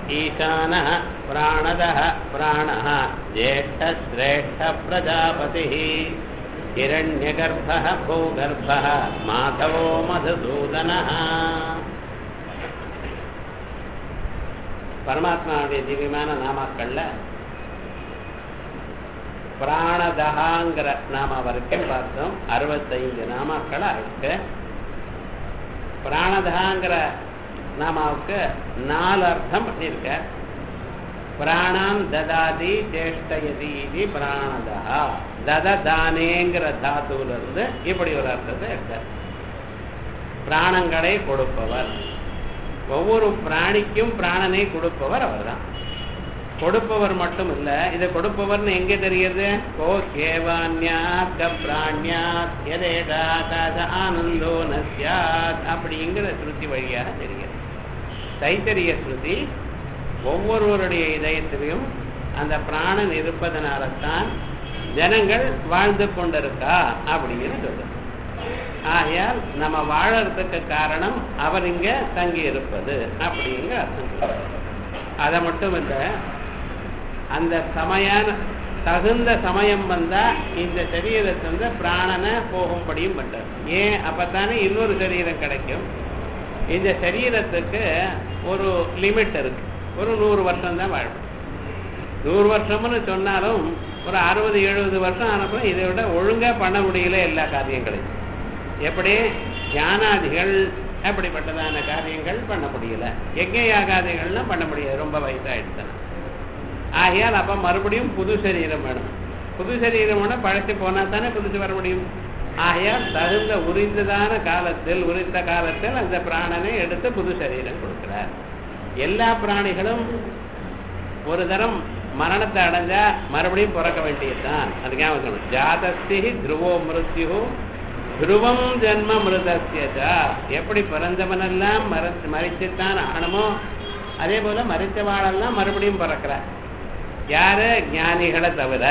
ईशानः प्राणदः प्राणः ज्येष्ठश्रेष्ठप्रजापतिः हिरण्यगर्भः भूगर्भः माधवो मधुसूदनः பரமாத்மாவுடைய திவ்யமான நாமாக்கள்ல பிராணதகாங்கிற நாம வரைக்கும் பார்த்தோம் அறுபத்தைந்து நாமாக்களா இருக்கு பிராணதகாங்கிற நாமாவுக்கு நாலு அர்த்தம் பண்ணியிருக்க பிராணாம் ததாதி சேஷ்டயதி இது பிராணதா தததானேங்கிற தாத்துல இருந்து இப்படி ஒரு அர்த்தத்தை இருக்க பிராணங்களை கொடுப்பவர் ஒவ்வொரு பிராணிக்கும் பிராணனை கொடுப்பவர் அவர்தான் கொடுப்பவர் மட்டும் இல்ல இதை கொடுப்பவர்னு எங்க தெரியுது ஓ கேவான்யாத் பிராணியாத் எதேதாத ஆனந்தோ நசியாத் அப்படிங்கிற ஸ்ருதி வழியாக தெரிகிறது தைத்தரிய ஸ்ருதி ஒவ்வொருவருடைய இதயத்திலையும் அந்த பிராணன் இருப்பதனால்தான் ஜனங்கள் வாழ்ந்து கொண்டிருக்கா அப்படின்னு சொல்லுது ஆகையால் நம்ம வாழறதுக்கு காரணம் அவர் இங்க தங்கி இருப்பது அப்படிங்கிற அர்த்தம் அதை மட்டும் இல்ல அந்த சமயான தகுந்த சமயம் வந்தா இந்த சரீரத்தை வந்து பிராணனை போகும்படியும் பண்றார் ஏன் அப்பத்தானே இன்னொரு சரீரம் கிடைக்கும் இந்த சரீரத்துக்கு ஒரு லிமிட் இருக்கு ஒரு நூறு வருஷம் தான் வாழும் நூறு வருஷம்னு சொன்னாலும் ஒரு அறுபது எழுபது வருஷம் ஆனப்பறம் இதை விட ஒழுங்கா பண்ண முடியல எல்லா காரியங்களையும் எப்படி ஞானாதிகள் அப்படிப்பட்டதான காரியங்கள் பண்ண முடியல எங்கே யாகாதிகள்லாம் பண்ண முடியாது ரொம்ப வயசாயிடுச்சுன்னா ஆகையால் அப்ப மறுபடியும் புது சரீரம் வேணும் புது சரீரம் வேணும் பழச்சு போனா தானே புதுசு வர முடியும் ஆகையால் தகுந்த உரிந்ததான காலத்தில் உரித்த காலத்தில் அந்த பிராணனை எடுத்து புது சரீரம் கொடுக்கிறார் எல்லா பிராணிகளும் ஒரு தரம் மரணத்தை அடைஞ்சா மறுபடியும் பிறக்க வேண்டியதுதான் அது ஞாபகம் ஜாதஸ்தி துருவோ மிருத்யு துருவம் ஜென்ம மிருதஸ்யதா எப்படி பிறந்தவனெல்லாம் மர மறிச்சுத்தான் ஆகணுமோ அதே போல மறித்தவாளெல்லாம் மறுபடியும் பிறக்கிறார் யாரு ஞானிகளை தவிர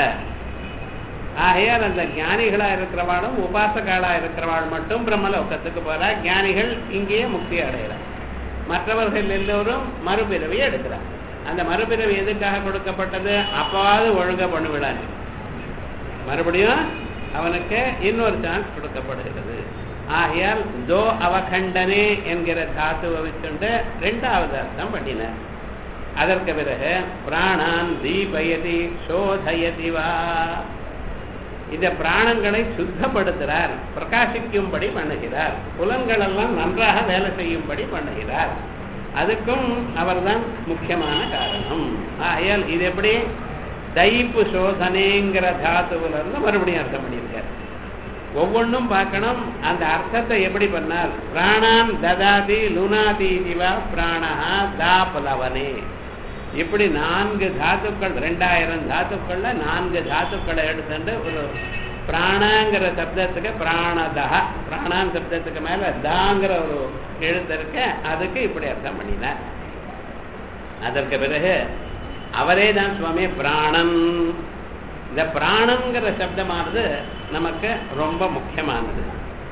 ஆகையால் அந்த ஞானிகளா இருக்கிறவாளும் உபாசகாலா இருக்கிறவாள் மட்டும் பிரம்மலோகத்துக்கு போறா ஞானிகள் இங்கேயே முக்தி அடைகிறார் மற்றவர்கள் எல்லோரும் மறுபிறவியை எடுக்கிறார் அந்த மறுபிறவி எதுக்காக கொடுக்கப்பட்டது அப்பாவது ஒழுங்க பண்ணுவிடாது மறுபடியும் அவனுக்கு இன்னொரு சான்ஸ் கொடுக்கப்படுகிறது ஆகையால் தோ அவகண்டனே என்கிற தாத்துவை வச்சுண்டு ரெண்டாவது அர்த்தம் பண்ணினார் அதற்கு பிறகு பிராணான் தீபயதி சோதயதி வா இந்த பிராணங்களை சுத்தப்படுத்துகிறார் பிரகாசிக்கும்படி பண்ணுகிறார் புலன்கள் எல்லாம் நன்றாக வேலை செய்யும்படி பண்ணுகிறார் அதுக்கும் அவர்தான் முக்கியமான காரணம் ஆகையால் இது எப்படி தைப்பு சோதனைங்கிற தாத்துவில இருந்து மறுபடியும் அர்த்தம் பண்ணியிருக்கார் ஒவ்வொன்றும் பார்க்கணும் அந்த அர்த்தத்தை எப்படி பண்ணார் பிராணான் ததாதி லுனாதி திவா பிராணஹா தாபலவனே இப்படி நான்கு தாத்துக்கள் ரெண்டாயிரம் தாத்துக்கள்ல நான்கு தாத்துக்களை எடுத்துட்டு ஒரு பிராணங்கிற சப்தத்துக்கு பிராணதா பிராணான் சப்தத்துக்கு மேல தாங்கிற ஒரு எழுத்து இருக்க அதுக்கு இப்படி அர்த்தம் பண்ணினார் அதற்கு பிறகு அவரே தான் சுவாமி பிராணன் இந்த பிராணங்கிற சப்தமானது நமக்கு ரொம்ப முக்கியமானது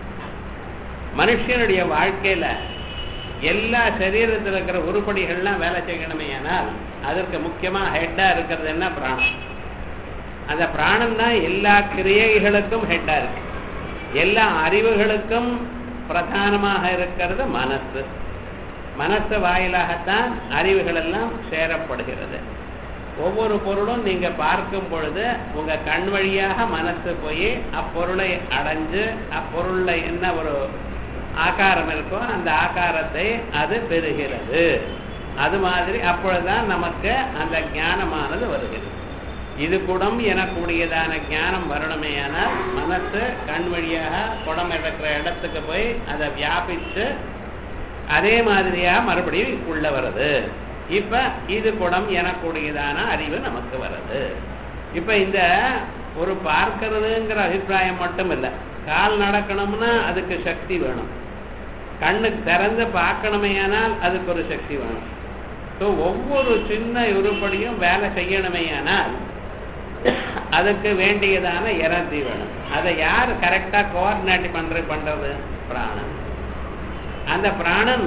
மனுஷனுடைய வாழ்க்கையில எல்லா சரீரத்தில் இருக்கிற உருப்படிகள்லாம் வேலை செய்யணுமே ஆனால் அதற்கு முக்கியமா ஹெட்டா இருக்கிறது என்ன பிராணம் அந்த பிராணம் தான் எல்லா கிரியைகளுக்கும் ஹெட்டா இருக்கு எல்லா அறிவுகளுக்கும் பிரதானமாக இருக்கிறது மனசு மனசு வாயிலாகத்தான் அறிவுகள் எல்லாம் சேரப்படுகிறது ஒவ்வொரு பொருளும் நீங்க பார்க்கும் பொழுது உங்க கண் வழியாக மனசு போய் அப்பொருளை அடைஞ்சு அப்பொருள்ல என்ன ஒரு ஆகாரம் இருக்கோ அந்த ஆகாரத்தை அது பெறுகிறது அது மாதிரி அப்பொழுதுதான் நமக்கு அந்த ஞானமானது வருகிறது இது குடம் எனக்கூடியதான ஞானம் வரணுமேயானால் மனசு கண் வழியாக குடம் இருக்கிற இடத்துக்கு போய் அதை வியாபித்து அதே மாதிரியா மறுபடியும் உள்ள வருது இப்ப இது குடம் எனக்கூடியதான அறிவு நமக்கு வருது இப்ப இந்த ஒரு பார்க்கறதுங்கிற அபிப்பிராயம் மட்டும் இல்லை கால் நடக்கணும்னா அதுக்கு சக்தி வேணும் கண்ணு திறந்து பார்க்கணுமேயானால் அதுக்கு ஒரு சக்தி வேணும் ஸோ ஒவ்வொரு சின்ன உருப்படியும் வேலை செய்யணுமேயானால் அதுக்கு வேண்டியதான எனர்ஜி வேணும் அதை யார் கரெக்டா கோஆர்டினேட் பண்ற பண்றது பிராணன் அந்த பிராணன்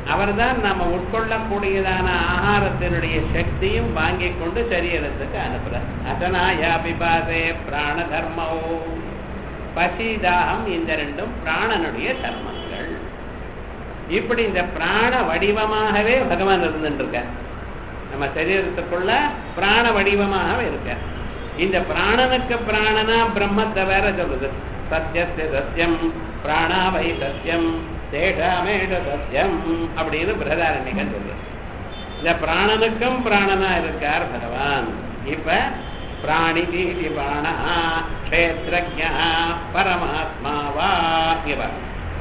அவர்தான் நாம உட்கொள்ளக்கூடியதான ஆகாரத்தினுடைய சக்தியும் வாங்கிக் கொண்டு சரீரத்துக்கு அனுப்புறார் அசனாயா பிபாசே பிராண தர்மோ பசி தாகம் இந்த ரெண்டும் பிராணனுடைய தர்மங்கள் இப்படி இந்த பிராண வடிவமாகவே பகவான் இருந்துட்டு இருக்கார் நம்ம சரீரத்துக்குள்ள பிராண வடிவமாகவே இருக்கார் இந்த பிராணனுக்கு பிராணனா பிரம்மத்தை வேற சொல்லுது சத்தியஸ்ய சத்தியம் பிராணாவை சத்தியம் தேஷாமேஷ சத்தியம் அப்படின்னு பிரதாரண்யகன் சொல்லுது இந்த பிராணனுக்கும் பிராணனா இருக்கார் பகவான் இப்ப பிராணி தீதி பிராணா க்ஷேத்ரஜா பரமாத்மாவா இவர்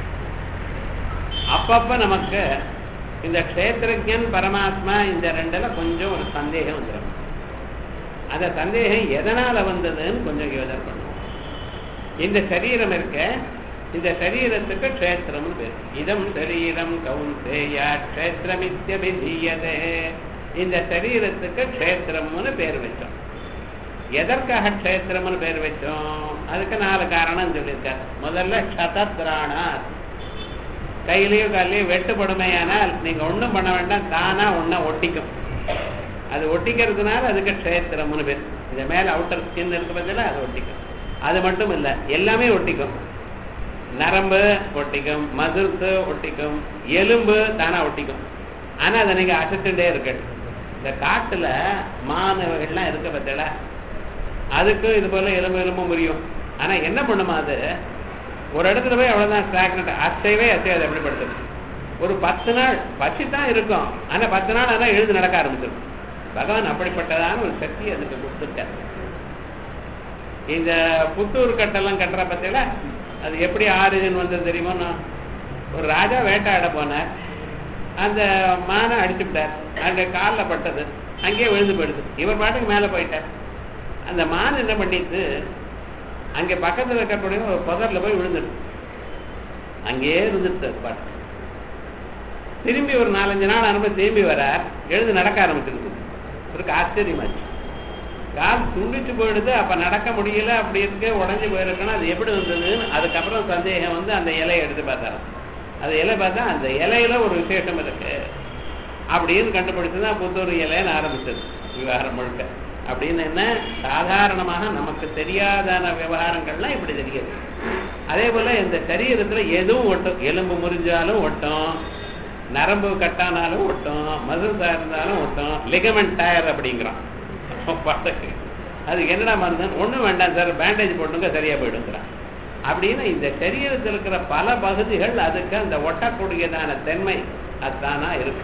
அப்பப்ப நமக்கு இந்த க்ஷேத்திரஜன் பரமாத்மா இந்த ரெண்டுல கொஞ்சம் ஒரு சந்தேகம் வந்துடும் அந்த சந்தேகம் எதனால வந்ததுன்னு கொஞ்சம் யோசனை பண்ணுவோம் இந்த சரீரம் இருக்க இந்த சரீரத்துக்கு க்ஷேத்திரம்னு பேர் இதம் சரீரம் கவுந்தேயா க்ஷேத்திரமித்யபிதீயதே இந்த சரீரத்துக்கு க்ஷேத்திரம்னு பேர் வச்சோம் எதற்காக க்ஷேத்திரம்னு பேர் வச்சோம் அதுக்கு நாலு காரணம் சொல்லியிருக்கார் முதல்ல க்ஷதத்ராணா கையிலையோ காலையோ வெட்டுப்படுமையானால் நீங்க ஒண்ணும் பண்ண வேண்டாம் தானா ஒன்ன ஒட்டிக்கும் அது ஒட்டிக்கிறதுனால அதுக்கு க்ஷேத்திரம்னு பேர் இந்த மேல அவுட்டர் ஸ்கின் இருக்க பதில அது ஒட்டிக்கும் அது மட்டும் இல்ல எல்லாமே ஒட்டிக்கும் நரம்பு ஒட்டிக்கும் மதுர்த்து ஒட்டிக்கும் எலும்பு தானா ஒட்டிக்கும் ஆனா அதை நீங்க அசத்துட்டே இருக்கு இந்த காட்டுல மாணவர்கள்லாம் இருக்க பத்தில அதுக்கும் இது போல எலும்பு எலும்பு முறியும் ஆனா என்ன பண்ணுமா அது ஒரு இடத்துல போய் அவ்வளவுதான் ஸ்டாக்னட் அசைவே அசையாது எப்படி படுத்துது ஒரு பத்து நாள் பசி தான் இருக்கும் ஆனா பத்து நாள் ஆனா எழுந்து நடக்க ஆரம்பிச்சிடும் பகவான் அப்படிப்பட்டதான ஒரு சக்தி அதுக்கு கொடுத்துருக்காரு இந்த புத்தூர் கட்டெல்லாம் கட்டுற பத்தியில அது எப்படி ஆரிஜின் வந்தது தெரியுமோ ஒரு ராஜா வேட்டையாட போனார் அந்த மானை அடிச்சுட்டார் அந்த காலில் பட்டது அங்கேயே விழுந்து போயிடுது இவர் பாட்டுக்கு மேலே போயிட்டார் அந்த மான் என்ன பண்ணிட்டு அங்கே பக்கத்தில் இருக்கக்கூடிய ஒரு புதரில் போய் விழுந்துடுது அங்கேயே இருந்துட்டு பாட்டு திரும்பி ஒரு நாலஞ்சு நாள் அனுப்பி திரும்பி வர எழுந்து நடக்க ஆரம்பிச்சிருக்கு இவருக்கு ஆச்சரியமாச்சு கால் துண்டிச்சு போயிடுது அப்ப நடக்க முடியல அப்படி இருக்கு உடஞ்சி போயிருக்குன்னா அது எப்படி வந்ததுன்னு அதுக்கப்புறம் சந்தேகம் வந்து அந்த இலையை எடுத்து பார்த்தாராம் அந்த இலை பார்த்தா அந்த இலையில ஒரு விசேஷம் இருக்கு அப்படின்னு கண்டுபிடிச்சுதான் புத்தூர் இலைன்னு ஆரம்பிச்சது விவகாரம் முழுக்க அப்படின்னு என்ன சாதாரணமாக நமக்கு தெரியாதான விவகாரங்கள்லாம் இப்படி தெரியுது அதே போல இந்த சரீரத்துல எதுவும் ஒட்டும் எலும்பு முறிஞ்சாலும் ஒட்டும் நரம்பு கட்டானாலும் ஒட்டும் மதுசா இருந்தாலும் ஒட்டும் லிகமெண்ட் டயர் அப்படிங்கிறான் பாட்டுக்கு அதுக்கு என்னடா மருந்து ஒன்றும் வேண்டாம் சார் பேண்டேஜ் போட்டுங்க சரியா போயிடுங்கிறான் அப்படின்னு இந்த சரீரத்தில் இருக்கிற பல பகுதிகள் அதுக்கு அந்த ஒட்டக்கூடியதான தன்மை அதுதானா இருக்கு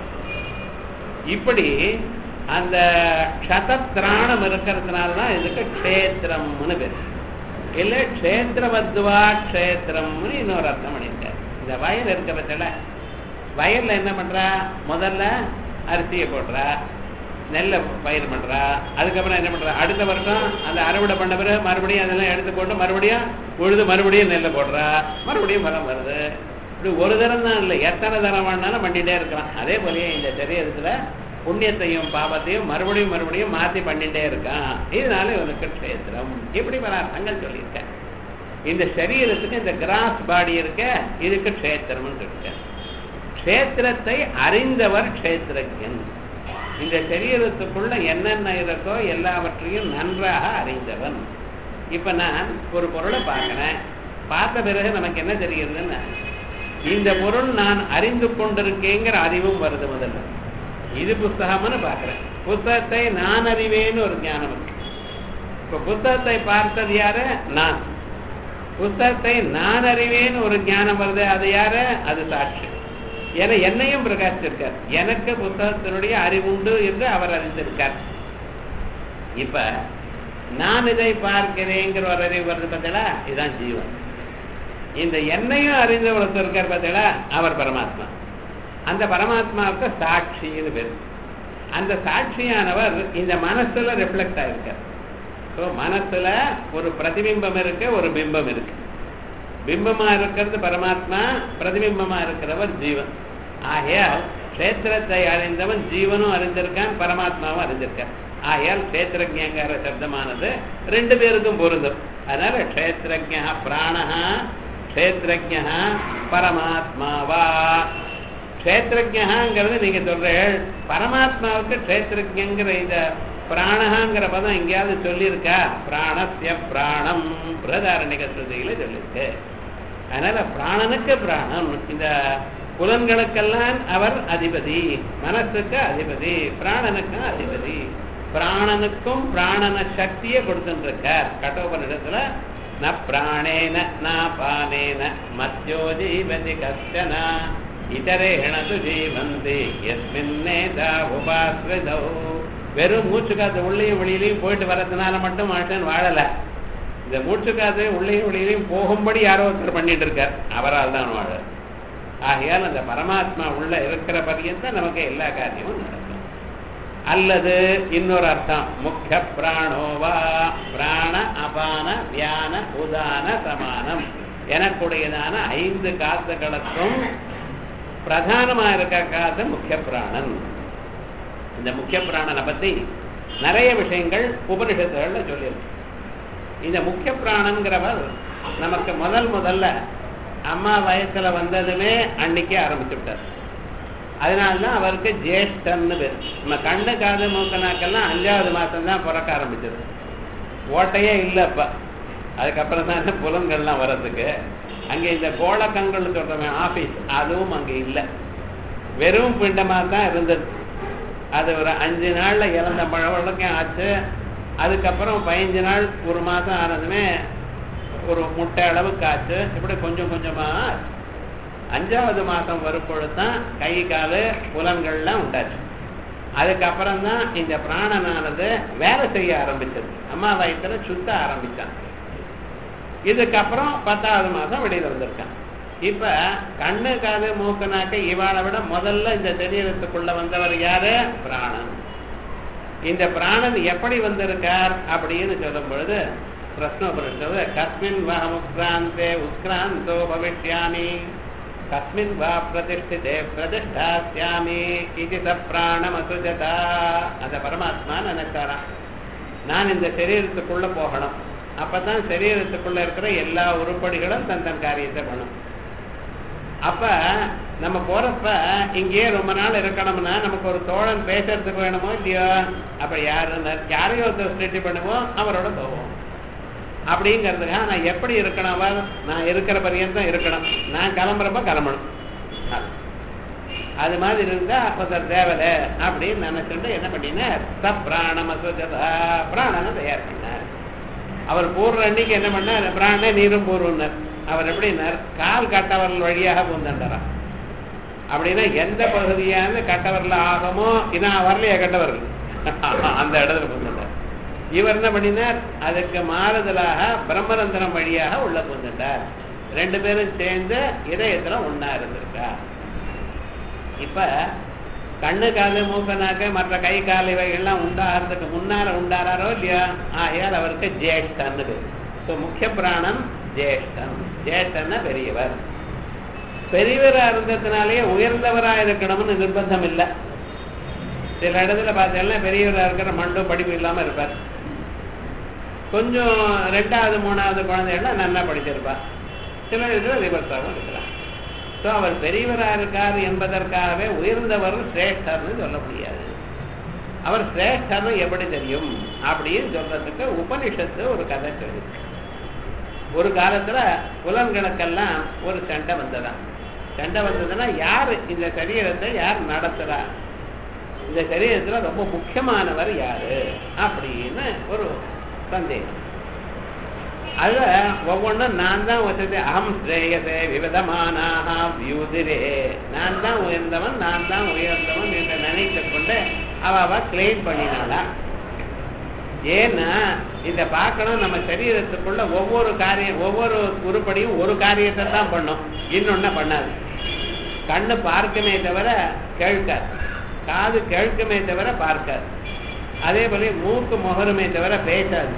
இப்படி அந்த க்ஷதத்ராணம் இருக்கிறதுனால தான் இதுக்கு க்ஷேத்திரம்னு பேர் இல்லை க்ஷேத்திரவத்வா க்ஷேத்திரம்னு இன்னொரு அர்த்தம் பண்ணியிருக்காரு இந்த வயல் இருக்க பட்சல வயல்ல என்ன பண்றா முதல்ல அரிசியை போடுறா நெல்லை பயிர் பண்றா அதுக்கப்புறம் என்ன பண்றா அடுத்த வருஷம் அந்த அறுவடை பண்ண பிறகு மறுபடியும் அதெல்லாம் எடுத்து போட்டு மறுபடியும் உழுது மறுபடியும் நெல்லை போடுறா மறுபடியும் மரம் வருது இப்படி ஒரு தரம் தான் இல்லை எத்தனை தரம் வேணாலும் பண்ணிட்டே இருக்கலாம் அதே போலயே இந்த சரீரத்துல புண்ணியத்தையும் பாபத்தையும் மறுபடியும் மறுபடியும் மாத்தி பண்ணிட்டே இருக்கான் இதனால இவனுக்கு க்ஷேத்திரம் இப்படி பல அர்த்தங்கள் சொல்லியிருக்கேன் இந்த சரீரத்துக்கு இந்த கிராஸ் பாடி இருக்க இதுக்கு க்ஷேத்திரம்னு இருக்க க்ஷேத்திரத்தை அறிந்தவர் க்ஷேத்திரஜன் இந்த சரீரத்துக்குள்ள என்னென்ன இருக்கோ எல்லாவற்றையும் நன்றாக அறிந்தவன் இப்ப நான் ஒரு பொருளை பார்க்கிறேன் பார்த்த பிறகு நமக்கு என்ன தெரிகிறதுன்னா இந்த பொருள் நான் அறிந்து கொண்டிருக்கேங்கிற அறிவும் வருது முதல்ல இது புஸ்தகம்னு பார்க்கிறேன் புத்தகத்தை நான் அறிவேன்னு ஒரு ஞானம் இருக்கு இப்ப புத்தகத்தை பார்த்தது யாரு நான் புத்தகத்தை நான் அறிவேன்னு ஒரு ஞானம் வருது அது யாரு அது சாட்சி என என்னையும் பிரகாசிச்சிருக்கார் எனக்கு புத்தகத்தினுடைய அறிவுண்டு என்று அவர் அறிந்திருக்கார் இப்ப நான் இதை பார்க்கிறேங்கிற ஒரு அறிவு வருது பார்த்தீங்களா இதுதான் ஜீவன் இந்த என்னையும் அறிந்த ஒருத்தர் இருக்கார் பார்த்தீங்களா அவர் பரமாத்மா அந்த பரமாத்மாவுக்கு சாட்சின்னு பேர் அந்த சாட்சியானவர் இந்த மனசுல ரிஃப்ளெக்ட் ஆயிருக்கார் ஸோ மனசுல ஒரு பிரதிபிம்பம் இருக்கு ஒரு பிம்பம் இருக்கு பிம்பமா இருக்கிறது பரமாத்மா பிரதிபிம்பமா இருக்கிறவர் ஜீவன் ஆகையால் கஷேத்திரத்தை அறிந்தவன் ஜீவனும் அறிந்திருக்கான் பரமாத்மாவும் அறிந்திருக்கான் ஆகையால் கஷேத்திரஜங்கிற சப்தமானது ரெண்டு பேருக்கும் பொருந்தும் அதனால கஷேத்திரஜா பிராணஹா கஷேத்திரஜா பரமாத்மாவா க்ஷேத்திரஜகாங்கிறது நீங்க சொல்றீர்கள் பரமாத்மாவுக்கு க்ஷேத்திரஜங்கிற இந்த பிராணகாங்கிற பதம் எங்கேயாவது சொல்லியிருக்கா பிராணஸ்ய பிராணம் பிரதாரணிக ஸ்ருதியில சொல்லியிருக்கு அதனால பிராணனுக்கு பிராணம் இந்த புலன்களுக்கெல்லாம் அவர் அதிபதி மனசுக்கு அதிபதி பிராணனுக்கும் அதிபதி பிராணனுக்கும் பிராணன சக்தியை கொடுத்துருக்கார் கட்டோபனிடத்துல ந பிராணேன ந பானேன மத்தியோ ஜீவதி கஷ்டன இதரேண து ஜீவந்தி எஸ்மின்னேதா உபாஸ்ரிதோ வெறும் மூச்சு காத்து உள்ளேயும் வெளியிலையும் போயிட்டு வர்றதுனால மட்டும் மனுஷன் வாழல இந்த மூச்சு காத்து உள்ளேயும் வெளியிலையும் போகும்படி யாரோ ஒருத்தர் பண்ணிட்டு இருக்கார் அவரால் தான் வாழ ஆகையால் அந்த பரமாத்மா உள்ள இருக்கிற பரியந்தான் நமக்கு எல்லா காரியமும் நடக்கும் அல்லது இன்னொரு அர்த்தம் முக்கிய பிராணோவா பிராண அபான வியான உதான சமானம் எனக்குடையதான ஐந்து காத்துகளுக்கும் பிரதானமா இருக்க காத்து முக்கிய பிராணன் இந்த முக்கிய பிராணனை பத்தி நிறைய விஷயங்கள் உபனிஷத்துகள்ல சொல்லியிருக்கு இந்த முக்கிய பிராணங்கிறவர் நமக்கு முதல் முதல்ல அம்மா வயசுல வந்ததுமே அன்னைக்கே ஆரம்பிச்சு விட்டார் அதனால்தான் அவருக்கு ஜேஷ்டன்னு பேர் நம்ம கண்ணு காது மூக்கனாக்கெல்லாம் அஞ்சாவது மாசம் தான் பிறக்க ஆரம்பிச்சது ஓட்டையே இல்லை அப்ப அதுக்கப்புறம் தான் புலன்கள்லாம் வர்றதுக்கு அங்கே இந்த கோலக்கங்கள் சொல்றோமே ஆபீஸ் அதுவும் அங்கே இல்லை வெறும் பிண்டமாக தான் இருந்தது அது ஒரு அஞ்சு நாள்ல இறந்த பழவழக்கம் ஆச்சு அதுக்கப்புறம் பதினஞ்சு நாள் ஒரு மாசம் ஆனதுமே ஒரு முட்டை அளவுக்கு ஆச்சு இப்படி கொஞ்சம் கொஞ்சமா ஆச்சு. அஞ்சாவது மாசம் வரும்பொழுது தான் கை காலு புலன்கள்லாம் உண்டாச்சு அதுக்கப்புறம் தான் இந்த பிராணனானது வேலை செய்ய ஆரம்பிச்சது அம்மா வயசுல சுத்த ஆரம்பிச்சான் இதுக்கப்புறம் பத்தாவது மாசம் வெளியில வந்திருக்கான் இப்ப கண்ணு காது மூக்கு நாக்கு இவாளை விட முதல்ல இந்த சரீரத்துக்குள்ள வந்தவர் யாரு பிராணன் இந்த பிராணன் எப்படி வந்திருக்கார் அப்படின்னு சொல்லும் பொழுது பிரஸ்னோபரிஷத்து கஸ்மின் வா உத்கிராந்தே உத்கிராந்தோ பவிஷ்யாமி கஸ்மின் வா பிரதிஷ்டிதே பிரதிஷ்டாஸ்யாமி இது ச பிராணமசுஜதா அந்த பரமாத்மா நினைச்சாராம் நான் இந்த சரீரத்துக்குள்ள போகணும் அப்பதான் சரீரத்துக்குள்ள இருக்கிற எல்லா உருப்படிகளும் தன் தன் காரியத்தை பண்ணும் அப்ப நம்ம போறப்ப இங்கேயே ரொம்ப நாள் இருக்கணும்னா நமக்கு ஒரு தோழன் பேசுறதுக்கு வேணுமோ இல்லையோ அப்ப யாரு யாரையோ ஒருத்தர் ஸ்டடி பண்ணுவோம் அவரோட போவோம் அப்படிங்கிறதுக்காக நான் எப்படி இருக்கணும் அவர் நான் இருக்கிற பரியந்தம் இருக்கணும் நான் கிளம்புறப்ப கிளம்பணும் அது. அது மாதிரி இருந்தா ஒருத்தர் தேவலை அப்படின்னு நினைச்சுட்டு என்ன பண்ணினார் ச பிராணமசுஜதா பிராணனை தயார் பண்ணார் அவர் பூர்வ அன்னைக்கு என்ன பண்ணார் பிராண நீரும் பூர்வனர் அவர் எப்படின்னார் கால் கட்டவரல் வழியாக பூந்தண்டறார் அப்படின்னா எந்த பகுதியானது கட்டவரல ஆகமோ இதான் வரலையா கட்டவரல் அந்த இடத்துல பூந்துட்டார் இவர் என்ன பண்ணினார் அதுக்கு மாறுதலாக பிரம்மரந்திரம் வழியாக உள்ள பூந்துட்டார் ரெண்டு பேரும் சேர்ந்து இதயத்துல ஒன்னா இருந்திருக்கா இப்ப கண்ணு காது மூக்கு நாக்கு மற்ற கை கால் இவைகள்லாம் உண்டாகிறதுக்கு முன்னால உண்டாராரோ இல்லையா ஆகையால் அவருக்கு ஜேஷ்டன்னு பேர் ஸோ முக்கிய பிராணம் ஜேஷ்டன் ஜேஷ்டன்னா பெரியவர் பெரியவரா இருந்ததுனாலேயே உயர்ந்தவரா இருக்கணும்னு நிர்பந்தம் இல்லை சில இடத்துல பார்த்தீங்கன்னா பெரியவரா இருக்கிற மண்டும் படிப்பு இல்லாம இருப்பார் கொஞ்சம் ரெண்டாவது மூணாவது குழந்தைகள்லாம் நல்லா படிச்சிருப்பா சில இடத்துல ரிவர்ஸாகவும் இருக்கிறார் ஸோ அவர் பெரியவரா இருக்கார் என்பதற்காகவே உயர்ந்தவர் சிரேஷ்டர்னு சொல்ல முடியாது அவர் சிரேஷ்டர்னு எப்படி தெரியும் அப்படின்னு சொல்றதுக்கு உபனிஷத்து ஒரு கதை சொல்லிருக்கு ஒரு காலத்துல புலன்களுக்கெல்லாம் ஒரு சண்டை வந்ததா சண்டை வந்ததுன்னா யார் இந்த சரீரத்தை யார் நடத்துறா இந்த சரீரத்துல ரொம்ப முக்கியமானவர் யாரு அப்படின்னு ஒரு சந்தேகம் அதுல ஒவ்வொன்றும் நான் தான் வச்சது அகம் ஸ்ரேயதே விவிதமானாக வியூதிரே நான் தான் உயர்ந்தவன் நான் தான் உயர்ந்தவன் என்று நினைத்து கொண்டு அவ அவ கிளைம் பண்ணினாளா ஏன்னா இத பார்க்கணும் நம்ம சரீரத்துக்குள்ள ஒவ்வொரு காரியம் ஒவ்வொரு உருப்படியும் ஒரு காரியத்தை தான் பண்ணும் இன்னொன்ன பண்ணாது கண்ணு பார்க்குமே தவிர கேட்காது காது கேட்குமே தவிர பார்க்காது அதே போல மூக்கு முகருமே தவிர பேசாது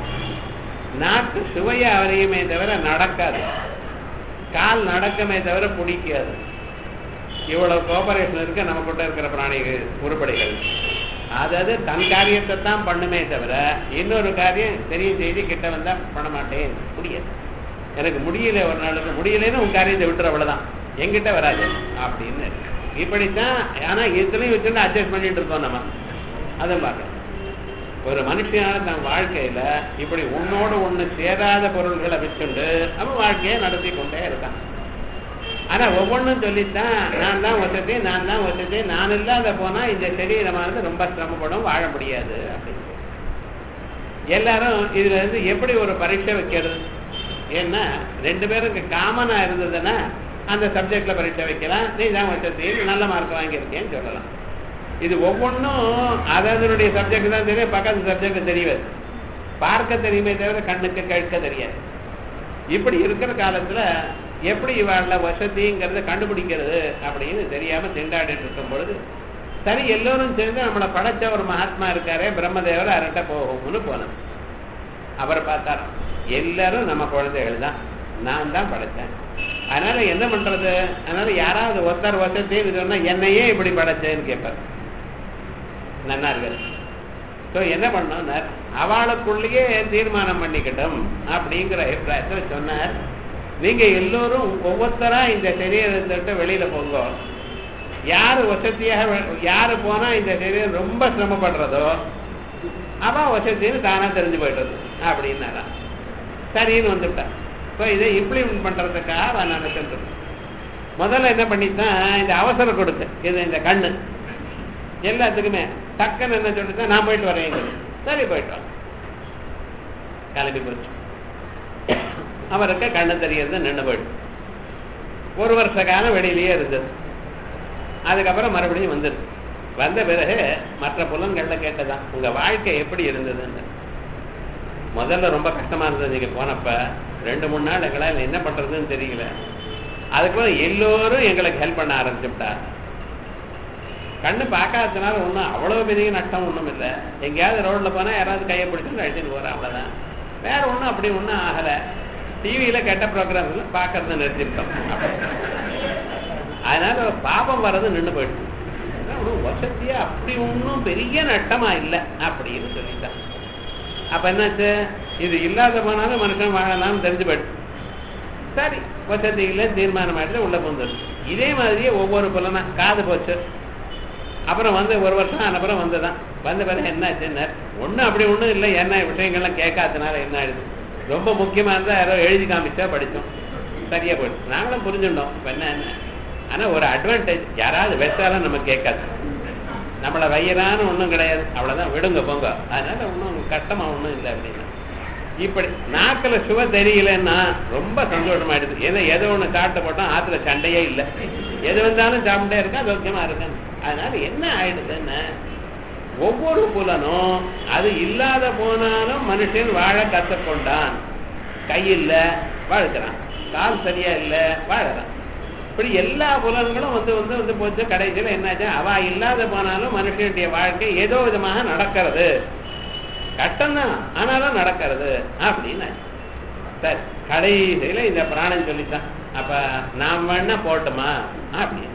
நாக்கு சுவைய அவரையுமே தவிர நடக்காது கால் நடக்குமே தவிர பிடிக்காது இவ்வளவு கோபரேஷன் இருக்கு நம்ம கிட்ட இருக்கிற பிராணிகள் உருப்படிகள் அதாவது தன் காரியத்தை தான் பண்ணுமே தவிர இன்னொரு காரியம் தெரியும் செய்தி கிட்ட வந்தா பண்ண மாட்டேன் முடியாது எனக்கு முடியல ஒரு நாளுக்கு முடியலன்னு உன் காரியத்தை விட்டுற அவ்வளவுதான் என்கிட்ட வராது அப்படின்னு இருக்கு இப்படித்தான் ஆனா இத்தனையும் வச்சுட்டு அட்ஜஸ்ட் பண்ணிட்டு இருக்கோம் நம்ம அதை பார்க்கணும் ஒரு மனுஷனால தன் வாழ்க்கையில இப்படி உன்னோட ஒண்ணு சேராத பொருள்களை வச்சுண்டு அவன் வாழ்க்கையை நடத்தி கொண்டே இருக்கான் ஆனா ஒவ்வொன்றும் சொல்லித்தான் நான் தான் வசதி நான் தான் வசதி நான் இல்லாத போனா இந்த சரீரமானது ரொம்ப சிரமப்படும் வாழ முடியாது அப்படின்னு எல்லாரும் இதுல இருந்து எப்படி ஒரு பரீட்சை வைக்கிறது ஏன்னா ரெண்டு பேருக்கு காமனா இருந்ததுன்னா அந்த சப்ஜெக்ட்ல பரீட்சை வைக்கலாம் நீ தான் வசதி நல்ல மார்க் வாங்கியிருக்கேன்னு சொல்லலாம் இது ஒவ்வொன்றும் அதனுடைய சப்ஜெக்ட் தான் தெரியும் பக்கத்து சப்ஜெக்ட் தெரியாது பார்க்க தெரியுமே தவிர கண்ணுக்கு கேட்க தெரியாது இப்படி இருக்கிற காலத்துல எப்படி இவாழ்ல வசதிங்கிறத கண்டுபிடிக்கிறது அப்படின்னு தெரியாம திண்டாடிட்டு இருக்கும் பொழுது சரி எல்லோரும் சேர்ந்து நம்மளை படைச்ச ஒரு மகாத்மா இருக்காரே பிரம்மதேவர் அரட்ட போகும்னு போனோம் அவரை பார்த்தார் எல்லாரும் நம்ம குழந்தைகள் தான் நான் தான் படைச்சேன் அதனால என்ன பண்றது அதனால யாராவது ஒருத்தர் வசதின்னு சொன்னா என்னையே இப்படி படைச்சேன்னு கேட்பார் நன்னா இருக்கு ஸோ என்ன பண்ணோம்னார் அவளுக்குள்ளேயே தீர்மானம் பண்ணிக்கிட்டோம் அப்படிங்கிற அபிப்பிராயத்தில் சொன்னார் நீங்க எல்லோரும் ஒவ்வொருத்தரா இந்த சரீரத்தை வெளியில போங்க யாரு வசதியாக யாரு போனா இந்த சரீரம் ரொம்ப சிரமப்படுறதோ அவ வசதின்னு தானா தெரிஞ்சு போயிட்டது அப்படின்னாராம் சரின்னு வந்துவிட்டான் ஸோ இதை இம்ப்ளிமெண்ட் பண்றதுக்காக அவன் நினைச்சிட்டு முதல்ல என்ன பண்ணித்தான் இந்த அவசரம் கொடுத்து இது இந்த கண்ணு எல்லாத்துக்குமே டக்குன்னு என்ன சொல்லிட்டு நான் போயிட்டு வரேன் சரி போயிட்டு வாங்க கிளம்பி போச்சு அவருக்கு கண்ணு தெரியறது நின்று போயிட்டு ஒரு வருஷ காலம் வெளியிலேயே இருந்தது அதுக்கப்புறம் மறுபடியும் வந்தது வந்த பிறகு மற்ற புலன்கள்ல கேட்டதான் உங்க வாழ்க்கை எப்படி இருந்ததுன்னு முதல்ல ரொம்ப கஷ்டமா இருந்தது நீங்க போனப்ப ரெண்டு மூணு நாள் எங்களால் என்ன பண்றதுன்னு தெரியல அதுக்கப்புறம் எல்லோரும் எங்களுக்கு ஹெல்ப் பண்ண ஆரம்பிச்சுட்டா கண்ணு பார்க்காததுனால ஒன்றும் அவ்வளோ பெரிய நஷ்டம் ஒன்றும் இல்லை எங்கேயாவது ரோட்ல போனா யாராவது கையை பிடிச்சிட்டு அழைச்சிட்டு போறேன் அவ்வளோதான் வேற ஒன்றும் அப்படி ஒன்றும் ஆகலை டிவியில கெட்ட ப்ரோக்ராம்ல பார்க்கறத நிறுத்திட்டோம் அதனால பாபம் வர்றது நின்று போயிடுச்சு ஒன்றும் வசதியா அப்படி ஒன்றும் பெரிய நட்டமா இல்லை அப்படின்னு சொல்லிட்டான் அப்ப என்னாச்சு இது இல்லாத போனாலும் மனுஷன் வாழலாம்னு தெரிஞ்சு போயிடுச்சு சரி வசதி இல்லை தீர்மானம் ஆயிடுச்சு உள்ள போந்தது இதே மாதிரியே ஒவ்வொரு புலனா காது போச்சு அப்புறம் வந்து ஒரு வருஷம் அப்புறம் வந்துதான் வந்த பிறகு என்னாச்சுன்னு ஒன்றும் அப்படி ஒன்றும் இல்லை என்ன விஷயங்கள்லாம் கேட்காதனால என்ன ஆயிடுது ரொம்ப முக்கியமா இருந்தா யாரோ எழுதி காமிச்சா படித்தோம் சரியா போயிடுச்சு நாங்களும் புரிஞ்சுட்டோம் இப்போ என்ன என்ன ஆனா ஒரு அட்வான்டேஜ் யாராவது வச்சாலும் நம்ம கேட்காது நம்மளை வையரான ஒன்றும் கிடையாது அவ்வளவுதான் விடுங்க போங்க அதனால ஒன்றும் கஷ்டமா ஒன்றும் இல்லை அப்படின்னா இப்படி நாக்கில் சுவை தெரியலன்னா ரொம்ப சந்தோஷமாயிடுது ஏன்னா எதை ஒன்று சாப்பிட்ட போட்டோம் ஆத்துல சண்டையே இல்லை எது வந்தாலும் சாப்பிட்டே இருக்கா சௌக்கியமா இருக்கேன் அதனால என்ன ஆயிடுதுன்னு ஒவ்வொரு புலனும் அது இல்லாத போனாலும் மனுஷன் வாழ கற்றுக்கொண்டான் கை இல்லை வாழ்க்கிறான் கால் சரியா இல்லை வாழறான் இப்படி எல்லா புலன்களும் வந்து வந்து வந்து போச்சு கடைசியில் என்னாச்சு அவ இல்லாத போனாலும் மனுஷனுடைய வாழ்க்கை ஏதோ விதமாக நடக்கிறது கஷ்டம்தான் ஆனாலும் நடக்கிறது அப்படின்னு சரி கடைசியில இந்த பிராணம் சொல்லித்தான் அப்ப நாம் வேணா போட்டுமா அப்படின்னு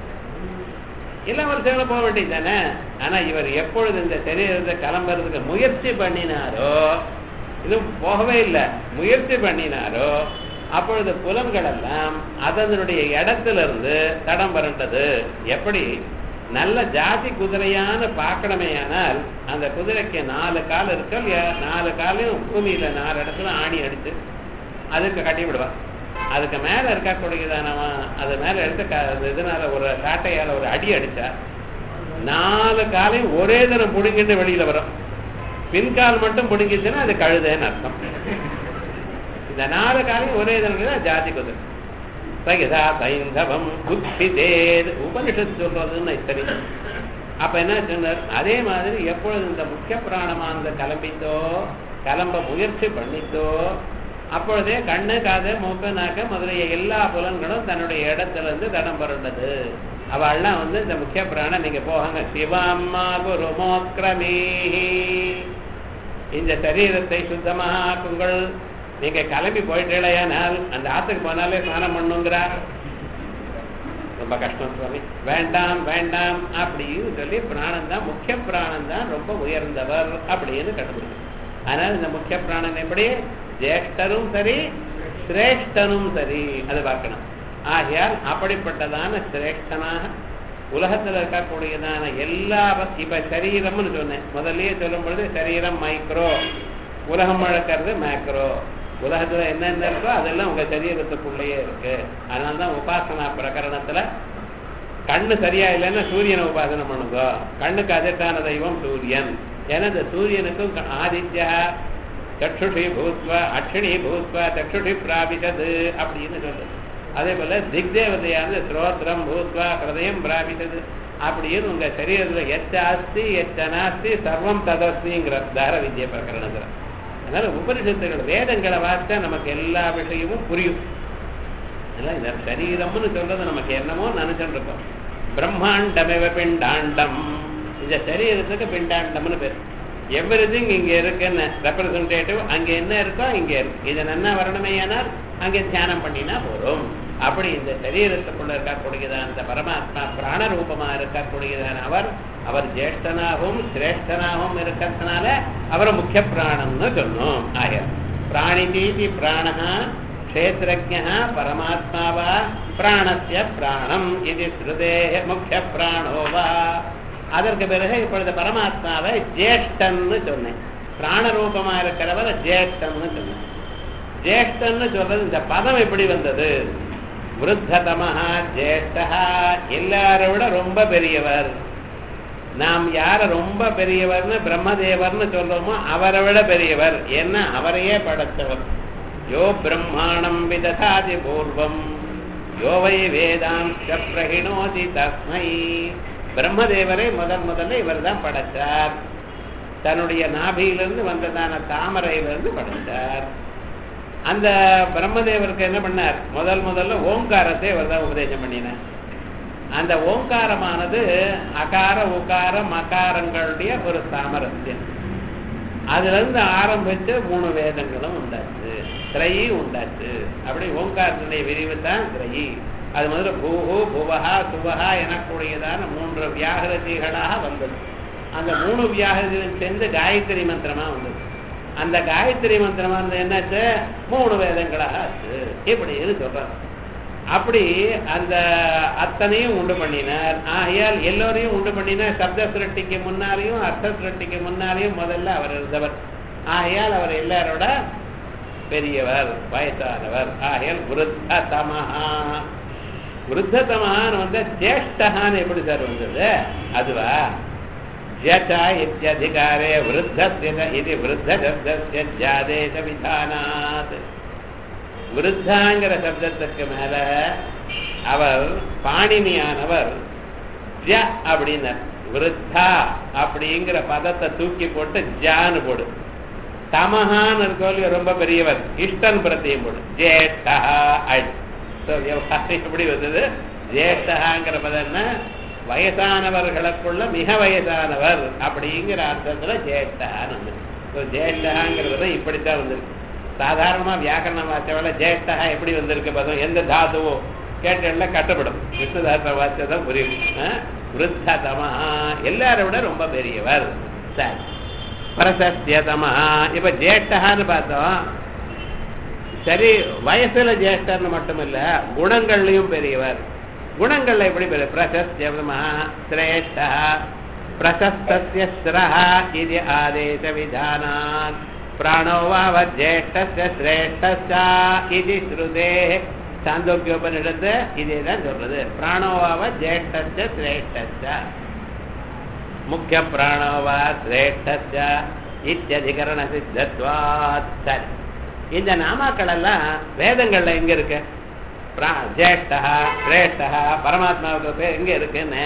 எல்லா வருஷங்களும் போக வேண்டியது தானே ஆனா இவர் எப்பொழுது இந்த சரீரத்தை கிளம்புறதுக்கு முயற்சி பண்ணினாரோ இது போகவே இல்லை முயற்சி பண்ணினாரோ அப்பொழுது புலன்கள் எல்லாம் அதனுடைய இடத்துல இருந்து தடம் புரண்டது எப்படி நல்ல ஜாதி குதிரையான பார்க்கணுமேயானால் அந்த குதிரைக்கு நாலு கால் இருக்கு இல்லையா நாலு காலையும் பூமியில நாலு இடத்துல ஆணி அடிச்சு அதுக்கு கட்டி விடுவான் அதுக்கு மேல இருக்கக்கூடியதானவன் அது மேல எடுத்து க- அந்த இதனால ஒரு சாட்டையால ஒரு அடி அடிச்சா நாலு காலையும் ஒரே தினம் புடுங்கிட்டு வெளியில வரும் பின்கால் மட்டும் புடுங்கிச்சுன்னா அது கழுதைன்னு அர்த்தம் இந்த நாலு காலையும் ஒரே தினம் தான் ஜாதி குதிரை சகிதா சைந்தவம் உத்திதேத் உபனிஷத்து சொல்றதுன்னு சரி அப்ப என்ன சொன்னார் அதே மாதிரி எப்பொழுது இந்த முக்கிய பிராணமானது கிளம்பித்தோ கிளம்ப முயற்சி பண்ணித்தோ அப்பொழுதே கண்ணு காது மூக்கு நாக்கு முதலிய எல்லா புலன்களும் தன்னுடைய இடத்துல இருந்து தடம் புரண்டது அவள்லாம் வந்து இந்த முக்கிய பிராணம் நீங்க போகாங்க சிவம்மா குரு மோக்ரமீஹி இந்த சரீரத்தை சுத்தமாக்குங்கள் நீங்க கிளம்பி போயிட்டேலையானால் அந்த ஆத்துக்கு போனாலே ஸ்நானம் பண்ணுங்கிறா ரொம்ப கஷ்டம் சுவாமி வேண்டாம் வேண்டாம் அப்படின்னு சொல்லி பிராணம் தான் முக்கிய பிராணம் தான் ரொம்ப உயர்ந்தவர் அப்படின்னு கண்டுபிடிக்கும் அதனால இந்த முக்கிய பிராணன் எப்படி ஜேஷ்டரும் சரி சிரேஷ்டனும் சரி அதை பார்க்கணும் ஆகையால் அப்படிப்பட்டதான சிரேஷ்டனாக உலகத்துல இருக்கக்கூடியதான எல்லா வ- இப்ப சரீரம்னு சொன்னேன் முதல்லயே சொல்லும் பொழுது சரீரம் மைக்ரோ உலகம் வளர்க்கறது மேக்ரோ உலகத்துல என்னென்ன இருக்கோ அதெல்லாம் உங்க சரீரத்துக்குள்ளேயே இருக்கு அதனாலதான் உபாசனா பிரகரணத்துல கண்ணு சரியா இல்லைன்னா சூரியனை உபாசனை பண்ணுங்க கண்ணுக்கு அதிர்ஷ்டான தெய்வம் சூரியன் ஏன்னா இந்த சூரியனுக்கும் க- ஆதித்யா சக்ஷுஷி பூத்வா அக்ஷிணி பூத்வா சக்ஷுஷி பிராபித்தது அப்படின்னு சொல்லுது அதே போல திக்தேவதையானது ஸ்ரோத்ரம் பூத்வா ஹிருதயம் பிராபித்தது அப்படின்னு உங்க சரீரத்துல எச்ச அஸ்தி எச்ச நாஸ்தி சர்வம் ததஸ்திங்கிற தார வித்ய பிரகரணத்துல அதனால உபனிஷத்துகள் வேதங்களை வாசிச்சா நமக்கு எல்லா விஷயமும் புரியும் அதெல்லாம் இந்த சரீரம்னு சொல்றது நமக்கு என்னமோ நினைச்சுட்டு இருக்கோம் பிரம்மாண்டமேவ பிண்டாண்டம் இந்த சரீரத்துக்கு பிண்டாண்டம்னு பேர் எவ்ரிதிங் இங்க இருக்குன்னு ரெப்ரசன்டேட்டிவ் அங்க என்ன இருக்கோ இங்க இருக்கு இது என்ன வரணுமே ஆனால் அங்கே தியானம் பண்ணினா போதும் அப்படி இந்த சரீரத்துக்குள்ள இருக்கக்கூடியதான அந்த பரமாத்மா பிராண ரூபமா இருக்கக்கூடியதான அவர் அவர் ஜேஷ்டனாகவும் சிரேஷ்டனாகவும் இருக்கிறதுனால அவரை முக்கிய பிராணம்னு சொன்னோம் ஆய பிராணிதீதி பிராணஹா க்ஷேத்திரஜா பரமாத்மா வா பிராணஸ்ய பிராணம் இது ஸ்ருதே முக்கிய பிராணோ வா அதற்கு பிறகு இப்பொழுது பரமாத்மாவை ஜேஷ்டன்னு சொன்னேன் பிராணரூபமா இருக்கிறவர் ஜேஷ்டன்னு சொன்னேன் ஜேஷ்டன்னு சொல்றது இந்த பதம் எப்படி வந்தது விருத்ததமஹா ஜேஷ்டா எல்லாரை விட ரொம்ப பெரியவர் நாம் யார ரொம்ப பெரியவர்னு பிரம்மதேவர்னு சொல்றோமோ அவரை விட பெரியவர் என்ன அவரையே படைத்தவர் யோ பிரம்மாணம் விததாதி பூர்வம் யோ வை வேதாந்த பிரகிணோதி தஸ்மை பிரம்மதேவரை முதன் முதல்ல இவர் தான் படைச்சார் தன்னுடைய நாபியிலிருந்து வந்ததான தாமரையிலிருந்து படைச்சார் அந்த பிரம்மதேவருக்கு என்ன பண்ணார் முதல் முதல்ல ஓங்காரத்தை இவர் தான் உபதேசம் பண்ணினார் அந்த ஓங்காரமானது அகார உகார மகாரங்களுடைய ஒரு சாமரஸ்யம் அதுல இருந்து ஆரம்பிச்சு மூணு வேதங்களும் உண்டாச்சு திரையி உண்டாச்சு அப்படி ஓங்காரத்தினுடைய விரிவு தான் திரையி அது முதல்ல பூஹு புவஹா சுவஹா எனக்கூடியதான மூன்று வியாகிருதிகளாக வந்தது அந்த மூணு வியாகிருதியும் சேர்ந்து காயத்ரி மந்திரமா வந்தது அந்த காயத்ரி மந்திரமா இருந்தது என்னாச்சு மூணு வேதங்களாக ஆச்சு இப்படின்னு சொல்றாங்க அப்படி அந்த அத்தனையும் உண்டு பண்ணினார் ஆகையால் எல்லோரையும் உண்டு பண்ணினார் சப்த சிரட்டிக்கு முன்னாலேயும் அர்த்த சிரட்டிக்கு முன்னாலேயும் முதல்ல அவர் இருந்தவர் ஆகையால் அவர் எல்லாரோட பெரியவர் வயசானவர் ஆகையால் விருத்ததமஹா விருத்ததமஹான்னு வந்து ஜேஷ்டகான்னு எப்படி சார் வந்தது அதுவா ஜட்டா இத்தியதிகாரே விருத்தஸ்ய இது விருத்த சப்தஸ்ய ஜாதேச விதானாத் விருத்தாங்கிற சப்தத்துக்கு மேல அவர் பாணினியானவர் ஜ அப்படின்னார் விருத்தா அப்படிங்கிற பதத்தை தூக்கி போட்டு ஜான்னு போடு தமஹான்னு இருக்கோம் ரொம்ப பெரியவர் இஷ்டன் பிரத்தியம் போடு ஜேஷ்டா அட் ஸோ விவகாரம் எப்படி வந்தது ஜேஷ்டகாங்கிற பதம் என்ன வயசானவர்களுக்குள்ள மிக வயசானவர் அப்படிங்கிற அர்த்தத்துல ஜேஷ்டகான்னு வந்து ஸோ ஜேஷ்டகாங்கிறது இப்படித்தான் வந்திருக்கு சாதாரணமா வியாக்கரணம் வாச்சவள ஜேஷ்டா எப்படி வந்திருக்கு பதம் எந்த தாதுவோ கேட்டல கட்டப்படும் விஷ்ணுதாச வாச்சதான் புரியும் விருத்ததமா எல்லாரை விட ரொம்ப பெரியவர் சரி பிரசஸ்தியதமா இப்ப ஜேஷ்டகான்னு பார்த்தோம் சரி வயசுல ஜேஷ்டர்னு மட்டும் இல்ல குணங்கள்லயும் பெரியவர் குணங்கள்ல எப்படி பெரிய பிரசஸ்தியதமா சிரேஷ்டா பிரசஸ்தஸ்ய ஸ்ரஹ இது ஆதேச விதானாத் प्राणो वाव ज्येष्ठस्य श्रेष्ठस्य इति श्रुते சாந்தோக்கியோபனிடத்து இதே தான் சொல்றது பிராணோவாவ ஜேஷ்டஸ்ய சிரேஷ்டஸ்ய முக்கிய பிராணோவா சிரேஷ்டஸ்ய இத்தியதிகரண சித்தத்வாத் சரி இந்த நாமாக்கள் எல்லாம் வேதங்கள்ல எங்க இருக்கு பிரா- ஜேஷ்டா சிரேஷ்டா பரமாத்மாவுக்கு பேர் எங்க இருக்குன்னு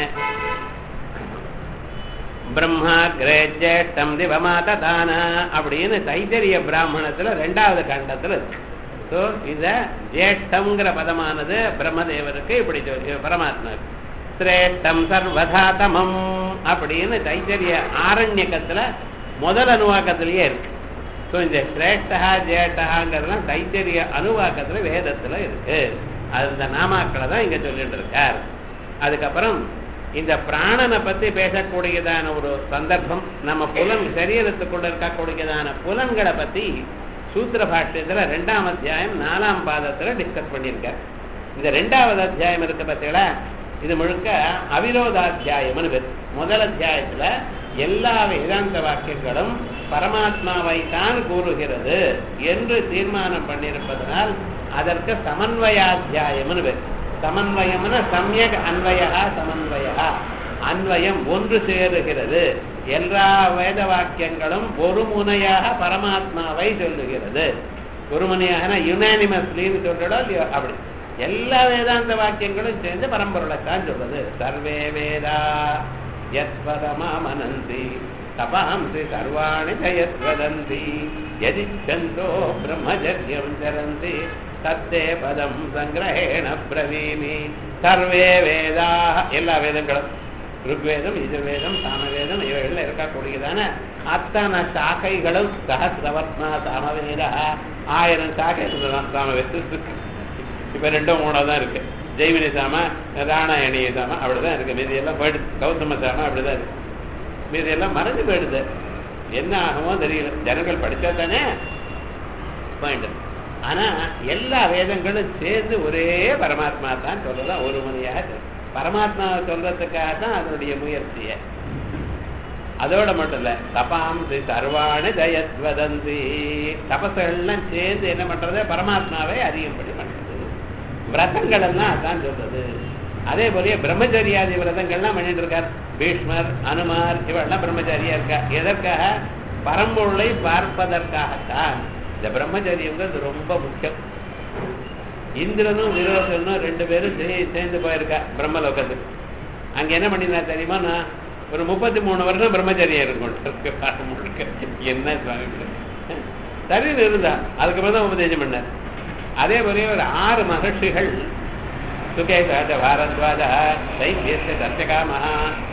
பிரம்மா கிரேஜேஷ்டம் திவமாதான அப்படின்னு தைத்தரிய பிராமணத்துல ரெண்டாவது கண்டத்துல இருக்கு ஸோ இத ஜேஷ்டம்ங்கிற பதமானது பிரம்மதேவருக்கு இப்படி சொல்லி பரமாத்மாவுக்கு சிரேஷ்டம் சர்வதாதமம் அப்படின்னு தைத்தரிய ஆரண்யக்கத்துல முதல் அனுவாக்கத்திலேயே இருக்கு ஸோ இந்த சிரேஷ்டா ஜேஷ்டகாங்கிறதுலாம் தைத்தரிய அனுவாக்கத்துல வேதத்துல இருக்கு அது இந்த நாமாக்களை தான் இங்க சொல்லிட்டு இருக்கார் அதுக்கப்புறம் இந்த பிராணனை பத்தி பேசக்கூடியதான ஒரு சந்தர்ப்பம் நம்ம புலன் சரீரத்துக்குள்ள இருக்கக்கூடியதான புலன்களை பத்தி சூத்திர பாஷ்யத்துல ரெண்டாம் அத்தியாயம் நாலாம் பாதத்துல டிஸ்கஸ் பண்ணியிருக்கார் இந்த ரெண்டாவது அத்தியாயம் இருக்கு பார்த்தீங்களா இது முழுக்க அவிரோதாத்தியாயம்னு பேர் முதல் அத்தியாயத்துல எல்லா வேதாந்த வாக்கியங்களும் பரமாத்மாவை தான் கூறுகிறது என்று தீர்மானம் பண்ணியிருப்பதனால் அதற்கு சமன்வயாத்தியாயம்னு பேர் சமன்வயம்னு சமயக் அன்வயா சமன்வயா அன்வயம் ஒன்று சேருகிறது எல்லா வேத வாக்கியங்களும் ஒரு முனையாக பரமாத்மாவை சொல்லுகிறது ஒரு முனையாக யுனானிமஸ்லின்னு சொல்றடோ இல்லையோ அப்படி எல்லா வேதாந்த வாக்கியங்களும் சேர்ந்து பரம்பொருளைத்தான் சொல்றது சர்வே வேதா யத்வதமாமனந்தி தபாம்சி சர்வாணி ஜயத்வதந்தி யதிச்சந்தோ பிரம்மச்சரியம் சரந்தி தத்தே பதம் சங்கிரஹேண பிரவீமி சர்வே வேதா எல்லா வேதங்களும் ருக்வேதம் யஜுர்வேதம் சாமவேதம் இவைகள்ல இருக்கக்கூடியதான அத்தனை சாக்கைகளும் சஹசிரவர்மா சாமவேதா ஆயிரம் சாக்கை சாமவேதம் இப்ப ரெண்டும் மூணா தான் இருக்கு ஜெய்வினி சாம ராணாயணி சாம அப்படிதான் இருக்கு மீதி எல்லாம் போயிடுது கௌதம சாம அப்படிதான் இருக்கு மீதி எல்லாம் மறைஞ்சு போயிடுது என்ன ஆகுமோ தெரியல ஜனங்கள் படிச்சா தானே பாயிண்ட் ஆனா எல்லா வேதங்களும் சேர்ந்து ஒரே பரமாத்மா தான் சொல்லலாம் ஒரு மணியாக பரமாத்மாவை சொல்றதுக்காக தான் அதனுடைய முயற்சிய அதோட மட்டும் இல்ல தபாம்சி சர்வாணி ஜயத்வதந்தி தபசுகள்லாம் சேர்ந்து என்ன பண்றது பரமாத்மாவை அறியும்படி பண்றது விரதங்கள் எல்லாம் அதான் சொல்றது அதே போலயே பிரம்மச்சரியாதி விரதங்கள்லாம் பண்ணிட்டு இருக்கார் பீஷ்மர் அனுமார் இவெல்லாம் பிரம்மச்சாரியா இருக்கா எதற்காக பரம்பொருளை பார்ப்பதற்காகத்தான் இந்த பிரம்மச்சரியங்கிறது ரொம்ப முக்கியம் இந்திரனும் விரோதனும் ரெண்டு பேரும் சே- சேர்ந்து போயிருக்கா பிரம்மலோகத்துக்கு அங்க என்ன பண்ணினா தெரியுமா நான் ஒரு முப்பத்தி மூணு வருஷம் பிரம்மச்சரியம் இருக்கும் முழுக்க என்ன சுவாமி இது? சரி இருந்தா அதுக்கப்புறம் தான் உபதேசம் பண்ணார் அதே போல ஒரு ஆறு மகர்ஷிகள் சுகேசாச்ச பாரத்வாஜ தைத்தியஸ்ய சத்தியகாமஹ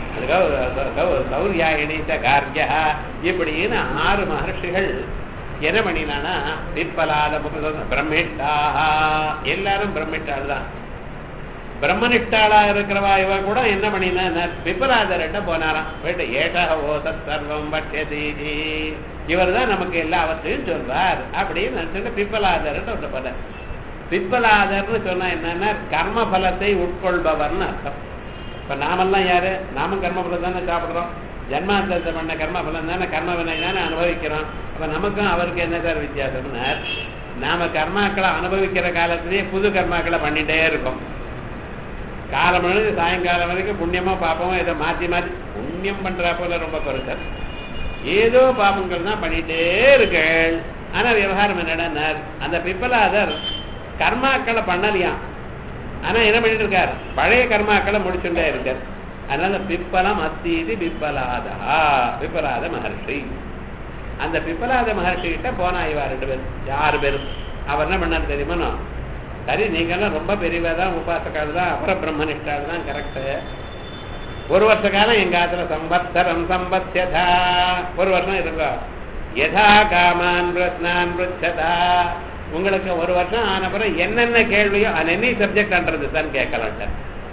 சௌரியாயினி ச கார்யா இப்படின்னு ஆறு மகர்ஷிகள் என்ன பண்ணினானா பிற்பலாத பிரம்மிட்டாக எல்லாரும் பிரம்மிட்டாள் தான் பிரம்மனிஷ்டாளா இருக்கிறவா இவ கூட என்ன பண்ணினா பிப்பலாதர்கிட்ட போனாராம் போயிட்டு ஏஷக ஓசத் சர்வம் பட்யதி இவர் தான் நமக்கு எல்லாவற்றையும் சொல்வார் அப்படின்னு நினைச்சுட்டு பிப்பலாதர்கிட்ட ஒன்று போனார் பிப்பலாதர்னு சொன்னா என்னன்னா கர்ம பலத்தை உட்கொள்பவர்னு அர்த்தம் இப்ப நாமெல்லாம் யாரு நாமும் கர்ம பலம் தானே சாப்பிடுறோம் ஜன்மாந்தரத்தை பண்ண கர்ம பலம் தானே கர்ம வினை தானே அனுபவிக்கிறோம் அப்ப நமக்கும் அவருக்கு என்ன சார் வித்தியாசம்னார் நாம கர்மாக்களை அனுபவிக்கிற காலத்திலேயே புது கர்மாக்களை பண்ணிட்டே இருக்கோம் காலம் மணிக்கு சாயங்காலம் வரைக்கும் புண்ணியமா பாப்போமோ இதை மாத்தி மாத்தி புண்ணியம் பண்றா போல ரொம்ப பெருசர் ஏதோ பாபங்கள் தான் பண்ணிட்டே இருக்கேள் ஆனா விவகாரம் என்னடா அந்த பிப்பலாதர் கர்மாக்களை பண்ணலையாம் ஆனா என்ன பண்ணிட்டு இருக்கார் பழைய கர்மாக்களை முடிச்சுட்டே இருக்கார் அதனால பிப்பலம் அத்தீதி பிப்பலாதா பிப்பலாத மகர்ஷி அந்த பிப்பலாத மகர்ஷி கிட்ட போனா இவா ரெண்டு பேரும் யாரு பேரும் அவர் என்ன பண்ணார் தெரியுமா சரி நீங்கெல்லாம் ரொம்ப பெரியவா தான் உபாசக்கால் தான் அப்புற பிரம்மனிஷ்டால் தான் கரெக்டு ஒரு வருஷ காலம் எங்க ஆத்துல சம்பத்சரம் சம்பத்யதா ஒரு வருஷம் இருங்க யதா காமான் பிரஸ்னான் பிருச்சதா உங்களுக்கு ஒரு வருஷம் ஆன பிறகு என்னென்ன கேள்வியோ அது என்ன சப்ஜெக்ட் பண்றது தான் கேட்கலான்ட்டு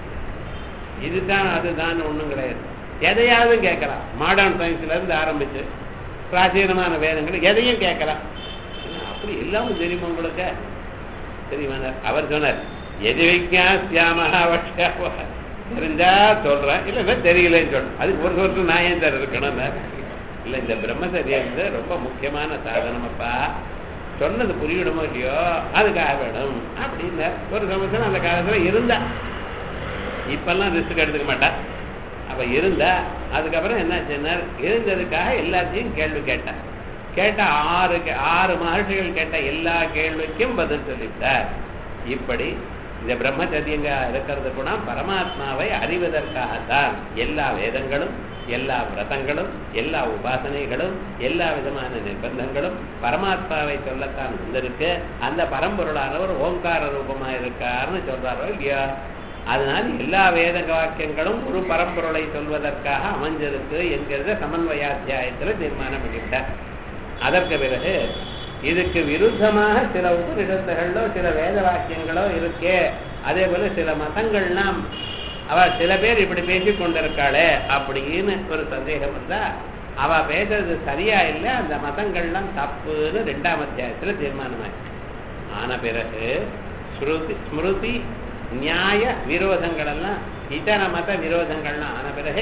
இதுதான் அதுதான் ஒண்ணும் கிடையாது எதையாவது கேட்கலாம் மாடர்ன் சயின்ஸ்ல இருந்து ஆரம்பிச்சு பிராச்சீனமான வேதங்கள் எதையும் கேட்கலாம் அப்படி எல்லாமும் தெரியுமா உங்களுக்கு தெரியுமா அவர் சொன்னார் எது விஜாசியாமஹா வட்சாவா தெரிஞ்சா சொல்றேன் இல்ல தெரியலன்னு சொல்றேன் அதுக்கு ஒரு வருஷம் நான் ஏன் சார் இருக்கணும் இல்ல இந்த பிரம்மச்சரியம் வந்து ரொம்ப முக்கியமான சாதனமப்பா சொன்னது புரியணுமோ இல்லையோ அதுக்காக வேணும் அப்படின்னு ஒரு சமஸ்தம் அந்த காலத்துல இருந்தா இப்பெல்லாம் ரிஸ்க் எடுத்துக்க மாட்டா அப்ப இருந்தா அதுக்கப்புறம் என்ன சொன்னார் இருந்ததுக்காக எல்லாத்தையும் கேள்வி கேட்டார் கேட்ட ஆறு கே- ஆறு மகர்ஷிகள் கேட்ட எல்லா கேள்விக்கும் பதில் சொல்லிட்டார் இப்படி இந்த பிரம்மச்சரியங்க இருக்கிறது கூட பரமாத்மாவை அறிவதற்காகத்தான் எல்லா வேதங்களும் எல்லா விரதங்களும் எல்லா உபாசனைகளும் எல்லா விதமான நிர்பந்தங்களும் பரமாத்மாவை சொல்லத்தான் வந்திருக்கு அந்த பரம்பொருளானவர் ஓங்கார ரூபமா இருக்காருன்னு சொல்றாரோ இல்லையா அதனால் எல்லா வேத வாக்கியங்களும் ஒரு பரம்பொருளை சொல்வதற்காக அமைஞ்சிருக்கு என்கிறத சமன்வயாத்தியாயத்துல தீர்மானம் பண்ணிட்டார் அதற்கு பிறகு இதுக்கு விருத்தமாக சில உபநிடத்துகளோ சில வேத வாக்கியங்களோ இருக்கே அதே போல சில மதங்கள்லாம் அவ சில பேர் இப்படி பேசிக் கொண்டிருக்காளே அப்படின்னு ஒரு சந்தேகம் இருந்தா அவ பேசுறது சரியா இல்லை அந்த மதங்கள்லாம் தப்புன்னு ரெண்டாம் அத்தியாயத்துல தீர்மானமாயிடுச்சு ஆன பிறகு ஸ்ருதி ஸ்மிருதி நியாய விரோதங்கள் எல்லாம் இதர மத விரோதங்கள்லாம் ஆன பிறகு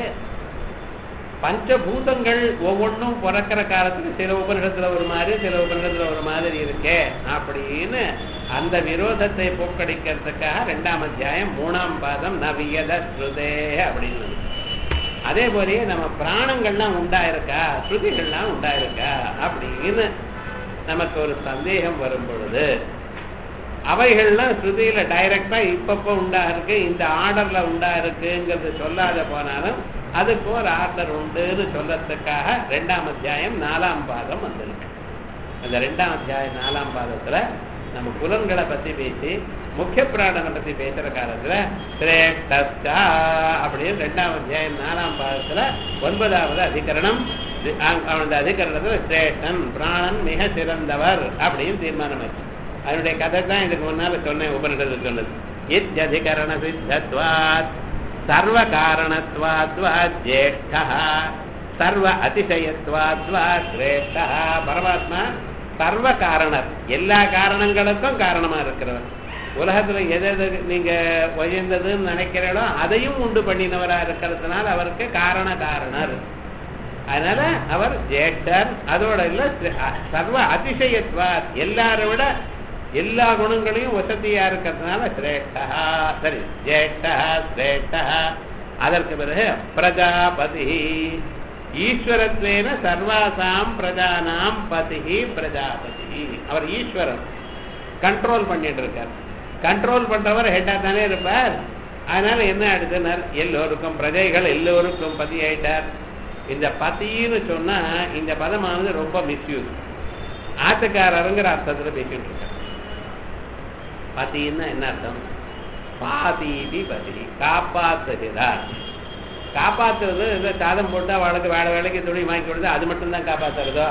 பஞ்சபூதங்கள் ஒவ்வொன்றும் பிறக்கிற காலத்துக்கு சில உபநிடத்துல ஒரு மாதிரி சில உபநிடத்துல ஒரு மாதிரி இருக்கே அப்படின்னு அந்த விரோதத்தை போக்கடிக்கிறதுக்காக ரெண்டாம் அத்தியாயம் மூணாம் பாதம் நவியத ஸ்ருதே அப்படின்னு அதே போலயே நம்ம பிராணங்கள்லாம் உண்டாயிருக்கா ஸ்ருதிகள்லாம் உண்டாயிருக்கா அப்படின்னு நமக்கு ஒரு சந்தேகம் வரும் பொழுது அவைகள்லாம் ஸ்ருதியில டைரக்டா இப்பப்போ உண்டா இருக்கு இந்த ஆர்டர்ல உண்டா இருக்குங்கிறது சொல்லாத போனாலும் அதுக்கு ஒரு ஆர்டர் உண்டுன்னு சொல்றதுக்காக ரெண்டாம் அத்தியாயம் நாலாம் பாதம் வந்திருக்கு அந்த ரெண்டாம் அத்தியாயம் நாலாம் பாதத்துல நம்ம புலன்களை பத்தி பேசி முக்கிய பிராணனை பத்தி பேசுற காலத்துல சிரேஷ்டா அப்படின்னு ரெண்டாம் அத்தியாயம் நாலாம் பாதத்துல ஒன்பதாவது அதிகரணம் தி- அ- அந்த அதிகரணத்துல சிரேஷ்டன் பிராணன் மிக சிறந்தவர் அப்படின்னு தீர்மானம் ஆச்சு அதனுடைய கதை தான் இதுக்கு முன்னால சொன்னேன் உபனிடத்தில் சொன்னது இத்தியதிகரண சித்தத்வாத் சர்வ காரணத்வாத்வாத் ஜேஷ்டா சர்வ அதிசயத்வாத்வாத் சிரேஷ்டா பரமாத்மா சர்வ காரணர் எல்லா காரணங்களுக்கும் காரணமா இருக்கிறவர் உலகத்துல எது எது நீங்க உயர்ந்ததுன்னு நினைக்கிறீங்களோ அதையும் உண்டு பண்ணினவரா இருக்கிறதுனால அவருக்கு காரண காரணர் அதனால அவர் ஜேஷ்டர் அதோட இல்ல சி- சர்வ அதிசயத்வா எல்லாரை விட எல்லா குணங்களையும் வசதியா இருக்கிறதுனால சிரேஷ்டா சரி ஜேஷ்டா சிரேஷ்டா அதற்கு பிறகு பிரஜாபதி ஈஸ்வரத்வேன சர்வாசாம் பிரஜானாம் பதிஹி பிரஜாபதி அவர் ஈஸ்வரன் கண்ட்ரோல் பண்ணிட்டு இருக்கார் கண்ட்ரோல் பண்றவர் ஹெட்டா தானே இருப்பார் அதனால என்ன ஆயிடுதுன்னார் எல்லோருக்கும் பிரஜைகள் எல்லோருக்கும் பதி ஆயிட்டார் இந்த பத்தின்னு சொன்னா இந்த பதமானது ரொம்ப மிஸ்யூஸ் ஆட்டுக்காரருங்கிற அர்த்தத்துல பேசிட்டு இருக்கார் பதின்னா என்ன அர்த்தம் பாதீதி பதி காப்பாத்துகிறார் காப்பாத்துறது இந்த சாதம் போட்டு அவளுக்கு வேலை வேலைக்கு துணி வாங்கி கொடுத்து அது மட்டும்தான் காப்பாத்துறதோ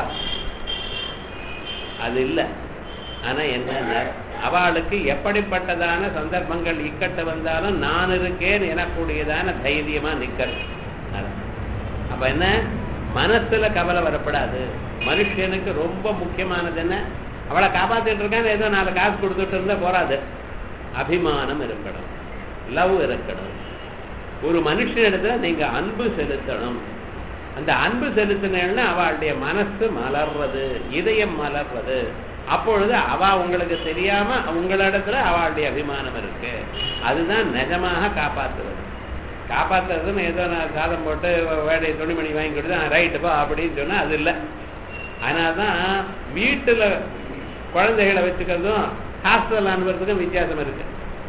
அது இல்லை ஆனா என்ன அவளுக்கு எப்படிப்பட்டதான சந்தர்ப்பங்கள் இக்கட்டு வந்தாலும் நான் இருக்கேன் எனக்கூடியதான தைரியமா நிக்கிறது அதான். அப்ப என்ன மனசுல கவலை வரப்படாது மனுஷனுக்கு ரொம்ப முக்கியமானது என்ன அவளை காப்பாத்திட்டு இருக்கான்னு ஏதோ நாலு காசு கொடுத்துட்டு இருந்தா போறாது அபிமானம் இருக்கணும் லவ் இருக்கணும் ஒரு மனுஷனிடத்துல நீங்க அன்பு செலுத்தணும் அந்த அன்பு செலுத்தினேன்னா அவளுடைய மனசு மலர்றது இதயம் மலர்றது அப்பொழுது அவ உங்களுக்கு தெரியாம உங்களிடத்துல அவளுடைய அபிமானம் இருக்கு அதுதான் நிஜமாக காப்பாத்துறது காப்பாத்துறதுன்னு ஏதோ நான் சாதம் போட்டு வேடைய துணிமணி வாங்கி கொடுத்து ரைட்டுப்பா அப்படின்னு சொன்னா அது இல்லை அதனால்தான் வீட்டுல குழந்தைகளை வச்சுக்கிறதும் ஹாஸ்டல் அனுப்புறதுக்கும் வித்தியாசம் இருக்கு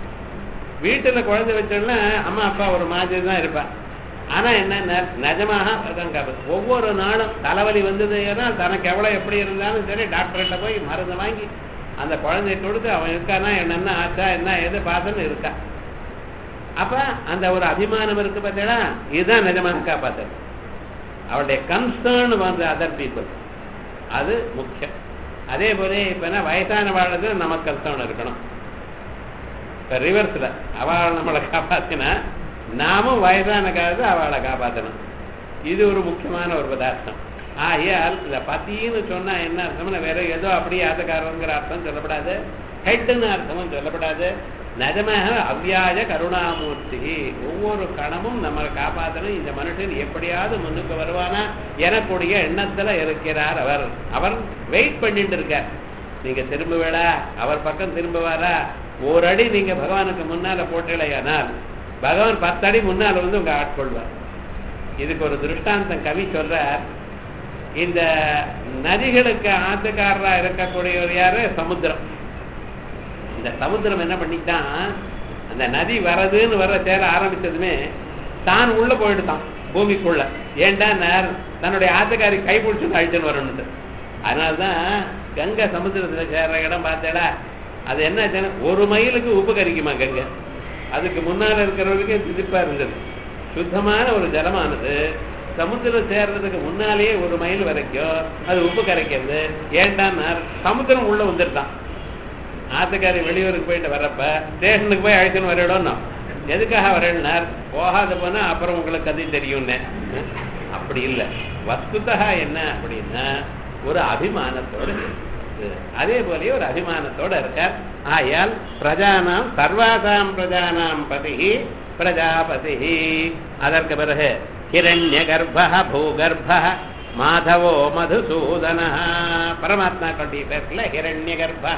வீட்டுல குழந்தை வச்சோம்னா அம்மா அப்பா ஒரு மாதிரி தான் இருப்பா ஆனா என்ன ந- நிஜமாக அதான் காப்பது ஒவ்வொரு நாளும் தலைவலி வந்தது ஏன்னா தனக்கு எவ்வளவு எப்படி இருந்தாலும் சரி டாக்டர்கிட்ட போய் மருந்து வாங்கி அந்த குழந்தைய கொடுத்து அவன் இருக்கானா என்னென்ன ஆச்சா என்ன எது பார்த்துன்னு இருக்கா அப்ப அந்த ஒரு அபிமானம் இருக்கு பார்த்தீங்களா இதுதான் நிஜமாக காப்பாத்துறது அவளுடைய கன்சர்ன் வந்து அதர் பீப்புள் அது முக்கியம் அதே போல இப்ப என்ன வயசான வாழ்றது நமக்கு கன்சர்ன் இருக்கணும் இப்ப ரிவர்ஸ்ல அவள் நம்மளை காப்பாத்தினா நாமும் வயதான காலத்து அவளை காப்பாத்தணும் இது ஒரு முக்கியமான ஒரு பதார்த்தம் ஆகையால் இந்த பத்தின்னு சொன்னா என்ன அர்த்தம்னா வேற ஏதோ அப்படியே ஆத்தக்காரங்கிற அர்த்தம் சொல்லப்படாது ஹெட்னு அர்த்தமும் சொல்லப்படாது நிஜமாக அவ்வியாஜ கருணாமூர்த்தி ஒவ்வொரு கணமும் நம்மளை காப்பாற்றணும் இந்த மனுஷன் எப்படியாவது முன்னுக்கு வருவானா எனக்குடைய எண்ணத்துல இருக்கிறார் அவர் அவர் வெயிட் பண்ணிட்டு இருக்கார் நீங்க திரும்புவேடா அவர் பக்கம் திரும்புவாரா ஒரு அடி நீங்க பகவானுக்கு முன்னால போட்டலையானால் பகவான் பத்தடி முன்னால் வந்து உங்க ஆட்கொள்வார் இதுக்கு ஒரு திருஷ்டாந்தம் கவி சொல்றார் இந்த நதிகளுக்கு ஆத்துக்காரரா இருக்கக்கூடியவர் யாரு சமுத்திரம் இந்த சமுத்திரம் என்ன பண்ணிட்டான் அந்த நதி வரதுன்னு வர சேர ஆரம்பிச்சதுமே தான் உள்ள போயிடுதான் பூமிக்குள்ள ஏண்டா நேர் தன்னுடைய ஆத்துக்காரி கை பிடிச்சு அழிச்சுன்னு வரணுட்டு அதனால்தான் கங்கை சமுத்திரத்துல சேர்ற இடம் பார்த்தேடா அது என்ன ஆச்சுன்னா, ஒரு மைலுக்கு உப்பு கரிக்குமா கங்கை அதுக்கு முன்னால இருக்கிறவருக்கு திதிப்பா இருந்தது சுத்தமான ஒரு ஜலமானது சமுத்திரம் சேர்றதுக்கு முன்னாலேயே ஒரு மைல் வரைக்கும் அது உப்பு கரைக்கிறது ஏன்டான்னா சமுத்திரம் உள்ள வந்துட்டான் ஆத்துக்காரி வெளியூருக்கு போயிட்டு வரப்ப ஸ்டேஷனுக்கு போய் அழைச்சுன்னு வரணும்னா எதுக்காக வரேன்னார் போகாத போனா அப்புறம் உங்களுக்கு அது தெரியும்னு அப்படி இல்லை வஸ்துதா என்ன அப்படின்னா ஒரு அபிமானத்தோட இருக்கு. அதே போலயே ஒரு அபிமானத்தோட இருக்கார் ஆயால் பிரஜானாம் சர்வாசாம் பிரஜானாம் பதி பிரஜாபதி அதற்கு பிறகு ஹிரண்ய கர்ப்ப பூகர்ப்ப மாதவோ மதுசூதன பரமாத்மா கொண்டி பேர்ல ஹிரண்ய கர்ப்ப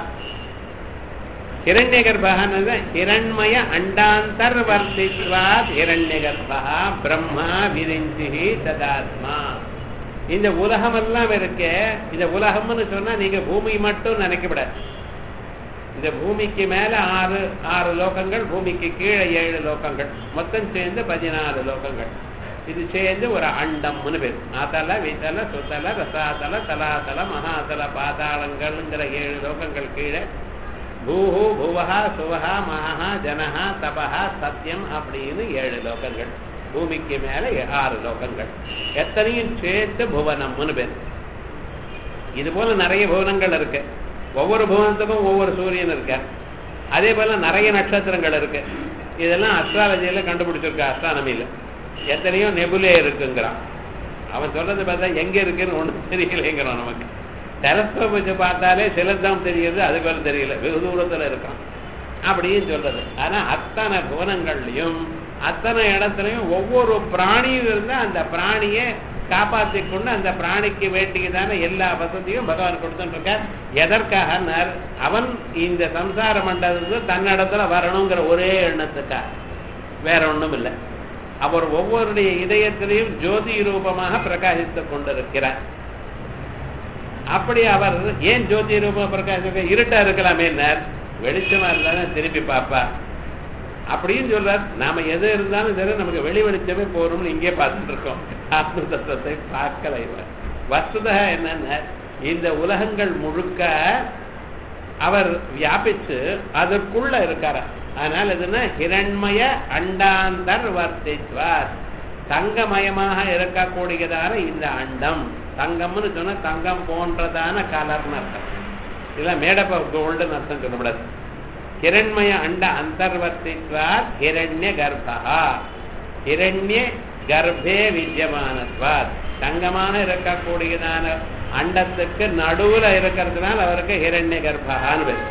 ஹிரண்ய கர்ப்பகான்னு ஹிரண்மய அண்டாந்தர்வர்த்தித்வாத் ஹிரண்ய கர்ப்பா பிரம்மா விரிஞ்சி ததாத்மா இந்த உலகம் எல்லாம் இருக்கு இந்த உலகம்னு சொன்னா நீங்க பூமி மட்டும் நினைக்கப்படாது இந்த பூமிக்கு மேல ஆறு ஆறு லோகங்கள் பூமிக்கு கீழே ஏழு லோகங்கள் மொத்தம் சேர்ந்து பதினாலு லோகங்கள் இது சேர்ந்து ஒரு அண்டம்னு பேர் ஆதல விதல சுதல ரசாதல தலாதல மகாதல பாதாளங்கள்ங்கிற ஏழு லோகங்கள் கீழே பூஹு புவஹா சுவஹா மகா ஜனஹா தபஹா சத்தியம் அப்படின்னு ஏழு லோகங்கள் பூமிக்கு மேல ஆறு லோகங்கள் எத்தனையும் சேர்த்து புவனம்னு பேர் இது போல நிறைய புவனங்கள் இருக்கு ஒவ்வொரு புவனத்துக்கும் ஒவ்வொரு சூரியன் இருக்க அதே போல நிறைய நட்சத்திரங்கள் இருக்கு இதெல்லாம் அஸ்ட்ராலஜியில கண்டுபிடிச்சிருக்க அஸ்ட்ரானமியில எத்தனையோ நெபுலே இருக்குங்கிறான் அவன் சொல்றது பார்த்தா எங்க இருக்குன்னு ஒண்ணும் தெரியலைங்கிறான் நமக்கு டெலஸ்கோப் வச்சு பார்த்தாலே சிலதான் தெரியுது அதுக்கு வரை தெரியல வெகு தூரத்துல இருக்கான் அப்படின்னு சொல்றது ஆனா அத்தனை புவனங்கள்லயும் அத்தனை இடத்துலயும் ஒவ்வொரு பிராணியும் இருந்தா அந்த பிராணியை காப்பாற்றி கொண்டு அந்த பிராணிக்கு வேண்டியதான எல்லா வசதியும் பகவான் கொடுத்துருக்கார் எதற்காக அவன் இந்த சம்சார மண்டலத்துக்கு தன்னிடத்துல வரணுங்கிற ஒரே எண்ணத்துக்காக வேற ஒண்ணும் இல்லை அவர் ஒவ்வொருடைய இதயத்திலையும் ஜோதி ரூபமாக பிரகாசித்துக் கொண்டிருக்கிறார் அப்படி அவர் ஏன் ஜோதி ரூபம் பிரகாசிக்க இருட்டா இருக்கலாமே வெளிச்சமா இருந்தாலும் திருப்பி பார்ப்பா அப்படின்னு சொல்றார் நாம எது இருந்தாலும் சரி நமக்கு வெளி வெளிச்சமே போறோம்னு இங்கே பார்த்துட்டு இருக்கோம் ஆத்ம தத்துவத்தை பார்க்கல இவர் வஸ்துதா என்னன்னா இந்த உலகங்கள் முழுக்க அவர் வியாபிச்சு அதற்குள்ள இருக்கார அதனால இதுன்னா ஹிரண்மய அண்டாந்தர் வர்த்தித்வார் தங்கமயமாக இருக்கக்கூடியதான இந்த அண்டம் தங்கம்னு சொன்னா தங்கம் போன்றதான கலர்னு அர்த்தம் இல்ல மேடப் ஆஃப் கோல்டுன்னு அர்த்தம் சொல்லக்கூடாது ஹிரண்மய அண்ட அந்தர்வர்த்தித்வாத் ஹிரண்ய கர்ப்பா ஹிரண்ய கர்ப்பே வித்தியமானத்வாத் தங்கமான இருக்கக்கூடியதான அண்டத்துக்கு நடுவுல இருக்கிறதுனால அவருக்கு ஹிரண்ய கர்ப்பான்னு பேர்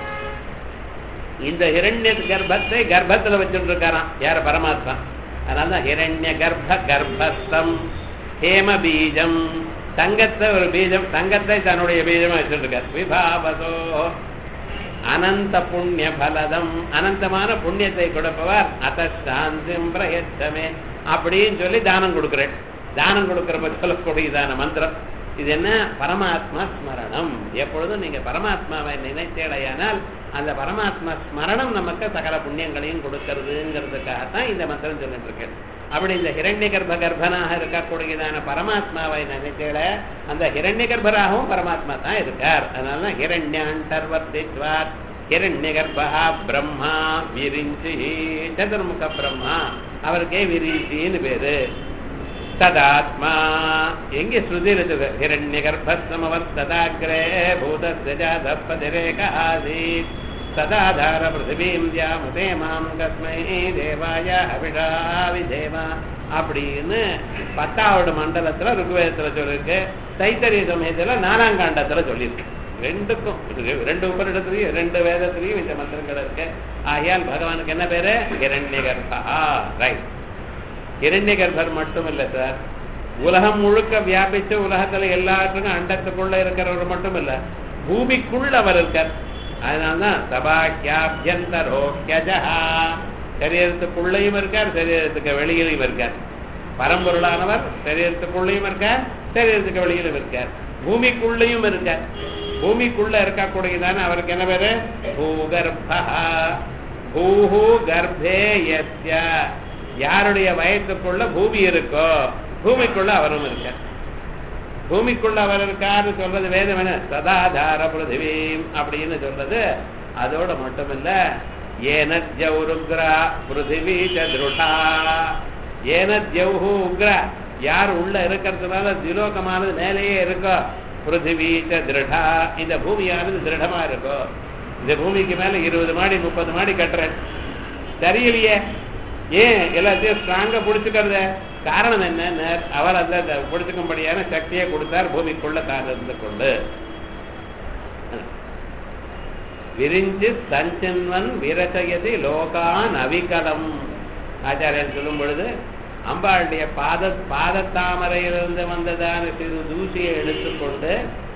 இந்த ஹிரண்ய கர்ப்பத்தை கர்ப்பத்துல வச்சுட்டு இருக்காராம் யார பரமாத்மா அதனால ஹிரண்ய கர்ப்ப கர்ப்பஸ்தம் ஹேம பீஜம் தங்கத்தை ஒரு பீஜம் தங்கத்தை தன்னுடைய பீஜமா வச்சுருக்கார் விபாவசோ அனந்த புண்ணிய பலதம் அனந்தமான புண்ணியத்தை கொடுப்பவர் அத சாந்திம் பிரயத்தமே அப்படின்னு சொல்லி தானம் கொடுக்கிறேன் தானம் கொடுக்கிறப்ப சொல்லக்கூடியதான மந்திரம் இது என்ன பரமாத்மா ஸ்மரணம் எப்பொழுதும் நீங்க பரமாத்மாவை நினைத்தேடையானால் அந்த பரமாத்மா ஸ்மரணம் நமக்கு சகல புண்ணியங்களையும் கொடுக்கறதுங்கிறதுக்காகத்தான் இந்த மந்திரம் சொல்லிட்டு இருக்கேன் அப்படி இந்த ஹிரண்ய கர்ப்ப கர்ப்பனாக இருக்கக்கூடியதான பரமாத்மாவை நினைத்தேட அந்த ஹிரண்ய கர்ப்பராகவும் பரமாத்மா தான் இருக்கார் அதனால ஹிரண்யாண்டர்வர்த்தித்வார் ஹிரண்ய கர்ப்பா பிரம்மா விரிஞ்சி சதுர்முக பிரம்மா அவருக்கே விரிஞ்சின்னு பேரு ததாத்மா எங்க ஸ்ருதி இருக்குது ஹிரண்ய கர்ப்பஸ்தமவர்த்ததாகிரே பூதஸ்ய ஜாதப்பதிரேக ஆசீத் சதாதார பிருத்திவீம் தியாமதே மாம் கஸ்மை தேவாய அபிஷா விதேவா அப்படின்னு பத்தாவது மண்டலத்துல ருக்வேதத்துல சொல்லியிருக்கு தைத்தரிய சமயத்துல நாலாம் காண்டத்துல சொல்லியிருக்கு ரெண்டுக்கும் ரெண்டு உபரிடத்துலயும் ரெண்டு வேதத்திலையும் இந்த மந்திரங்கள் இருக்கு ஆகையால் பகவானுக்கு என்ன பேரு ஹிரண்ய கர்ப்பா ரைட் இரண்ய கர்ப்பர் மட்டும் இல்லை சார் உலகம் முழுக்க வியாபிச்சு உலகத்துல எல்லாத்துக்கும் அண்டத்துக்குள்ள இருக்கிறவர் மட்டும் இல்ல பூமிக்குள்ள அவர் இருக்கார் அதனால்தான் சபாக்கியாபியந்தரோக்கியஜா சரீரத்துக்குள்ளேயும் இருக்கார் சரீரத்துக்கு வெளியிலையும் இருக்கார் பரம்பொருளானவர் சரீரத்துக்குள்ளேயும் இருக்கார் சரீரத்துக்கு வெளியிலும் இருக்கார் பூமிக்குள்ளேயும் இருக்கார் பூமிக்குள்ள இருக்கக்கூடியதான அவருக்கு என்ன பேரு பூகர்பா பூஹு கர்ப்பே யஸ்ய யாருடைய வயத்துக்குள்ள பூமி இருக்கோ பூமிக்குள்ள அவரும் இருக்க பூமிக்குள்ள அவர் இருக்காரு சொல்றது வேதம் என்ன சதாதார பிருத்திவீம் அப்படின்னு சொல்றது அதோட மட்டுமில்ல ஏனத்யௌருக்ரா பிருத்திவி திருடா ஏனத்யௌஹு உக்ரா யார் உள்ள இருக்கிறதுனால திலோகமானது மேலேயே இருக்கோ பிருத்திவி திருடா இந்த பூமியானது திருடமா இருக்கோ இந்த பூமிக்கு மேல இருபது மாடி முப்பது மாடி கட்டுறேன் தெரியலையே ஏன் எல்லாத்தையும் ஸ்ட்ராங்கா பிடிச்சுக்கிறத காரணம் என்ன அவர் அந்த பிடிச்சுக்கும்படியான சக்தியை கொடுத்தார் பூமிக்குள்ள தான் இருந்து கொண்டு விரிஞ்சு சஞ்சன்வன் விரசயதி லோகான் அவிகலம் ஆச்சாரியன் சொல்லும் பொழுது அம்பாளுடைய பாத பாதத்தாமரையிலிருந்து வந்ததான சிறு தூசியை எடுத்துக்கொண்டு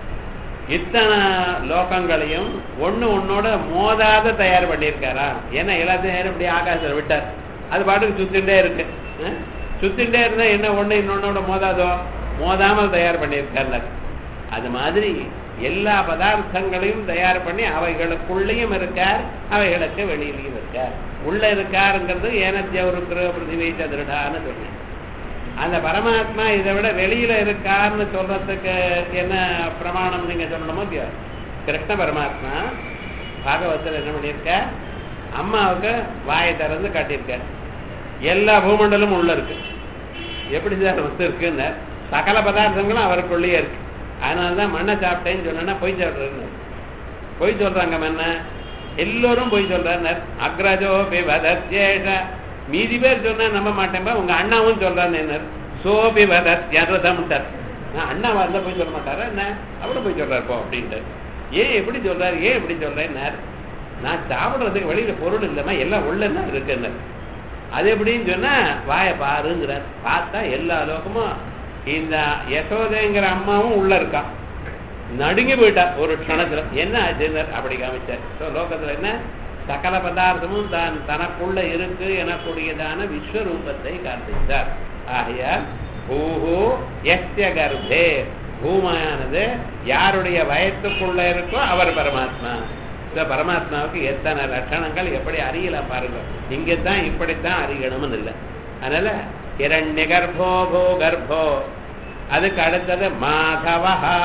இத்தனை லோகங்களையும் ஒண்ணு ஒன்னோட மோதாத தயார் பண்ணியிருக்காரா ஏன்னா எல்லாத்தையும் நேரம் இப்படி ஆகாசத்தில் விட்டார் அது பாட்டுக்கு சுத்திண்டே இருக்கு அஹ்? சுத்திண்டே இருந்தா என்ன ஒண்ணு இன்னொன்னோட மோதாதோ மோதாமல் தயார் பண்ணியிருக்கார்ல அது மாதிரி எல்லா பதார்த்தங்களையும் தயார் பண்ணி அவைகளுக்குள்ளேயும் இருக்கார் அவைகளுக்கு வெளியிலையும் இருக்கார் உள்ள இருக்காருங்கிறது ஏனத்திய ஒரு பிருத்திவி சதுரடான்னு சொன்னேன் அந்த பரமாத்மா இதை விட வெளியில இருக்காருன்னு சொல்றதுக்கு என்ன பிரமாணம் நீங்க சொல்லணுமோ இல்லையோ கிருஷ்ண பரமாத்மா பாகவத்தில் என்ன பண்ணியிருக்க அம்மாவுக்கு வாயை திறந்து காட்டியிருக்கார் எல்லா பூமண்டலும் உள்ள இருக்கு எப்படி சார் வந்து இருக்குன்னு சகல பதார்த்தங்களும் அவருக்குள்ளேயே இருக்கு அதனால தான் மண்ணை சாப்பிட்டேன்னு சொன்னா பொய் சொல்றேன்னு பொய் சொல்றாங்க மன்ன எல்லோரும் பொய் சொல்றாரு அக்ரஜோ பிவதத்யேஷ மீதி பேர் சொன்னா நம்ப மாட்டேன்பா உங்க அண்ணாவும் சொல்றான்னு என்ன சோபி வதத்யதம்ட்டார் நான் அண்ணா வரல போய் சொல்ல மாட்டாரா என்ன அவரும் போய் சொல்றாரு போ அப்படின்ட்டு ஏன் எப்படி சொல்றாரு ஏன் எப்படி சொல்றேன்னார் நான் சாப்பிடுறதுக்கு வெளியில பொருள் இல்லைம்மா எல்லாம் உள்ளன்னா இருக்குன்னு அது எப்படின்னு சொன்னா வாயை பாருங்கிறார் பார்த்தா எல்லா லோகமும் இந்த யசோதைங்கிற அம்மாவும் உள்ள இருக்கான் நடுங்கி போயிட்டா ஒரு க்ஷணத்துல என்ன ஆச்சுன்னார் அப்படி காமிச்சார் ஸோ லோகத்துல என்ன சகல பதார்த்தமும் தான் தனக்குள்ள இருக்கு எனக்கூடியதான விஸ்வரூபத்தை காண்பித்தார் ஆகையால் பூஹு எஸ்ய கர்ப்பே பூமானது யாருடைய வயத்துக்குள்ள இருக்கோ அவர் பரமாத்மா இந்த பரமாத்மாவுக்கு எத்தனை லட்சணங்கள் எப்படி அறியலாம் பாருங்க இங்கே தான் இப்படித்தான் அறியணும்னு இல்லை அதனால இரண்ய கர்ப்போ போ கர்ப்போ அதுக்கு அடுத்தது மாதவஹா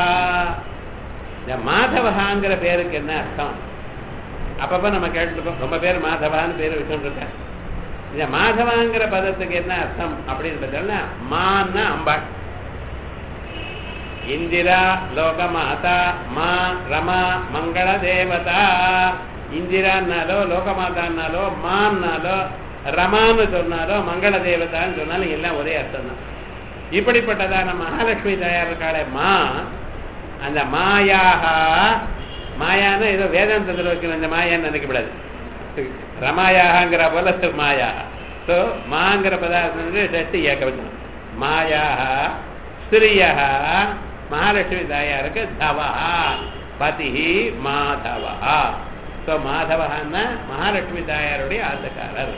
இந்த மாதவஹாங்கிற பேருக்கு என்ன அர்த்தம் அப்பப்ப நம்ம கேட்டுருக்கோம் ரொம்ப பேர் மாதவான்னு பேர் வச்சுருக்கேன் இந்த மாதவாங்கிற பதத்துக்கு என்ன அர்த்தம் அப்படின்னு பார்த்தோம்னா மான்னா அம்பாள் இந்திரா லோகமாதா மா ரமா மங்கள தேவதா இந்திரான்னாலோ லோகமாதான்னாலோ மான்னாலோ ரமான்னு சொன்னாலோ மங்கள தேவதான்னு சொன்னாலும் எல்லாம் ஒரே அர்த்தம் தான் இப்படிப்பட்டதான மகாலட்சுமி தயார் இருக்காளே மா அந்த மாயாகா மாயான்னு ஏதோ வேதாந்தத்தில் வைக்கிற இந்த மாயான்னு நினைக்கப்படாது ரமாயாங்கிற போல மாயா ஸோ மாங்கிற பதார்த்தம் சஷ்டி ஏக்க வச்சணும் மாயாக ஸ்திரியா மகாலட்சுமி தாயாருக்கு தவா பதி மாதவா ஸோ மாதவன்னா மகாலட்சுமி தாயாருடைய ஆசக்காரர்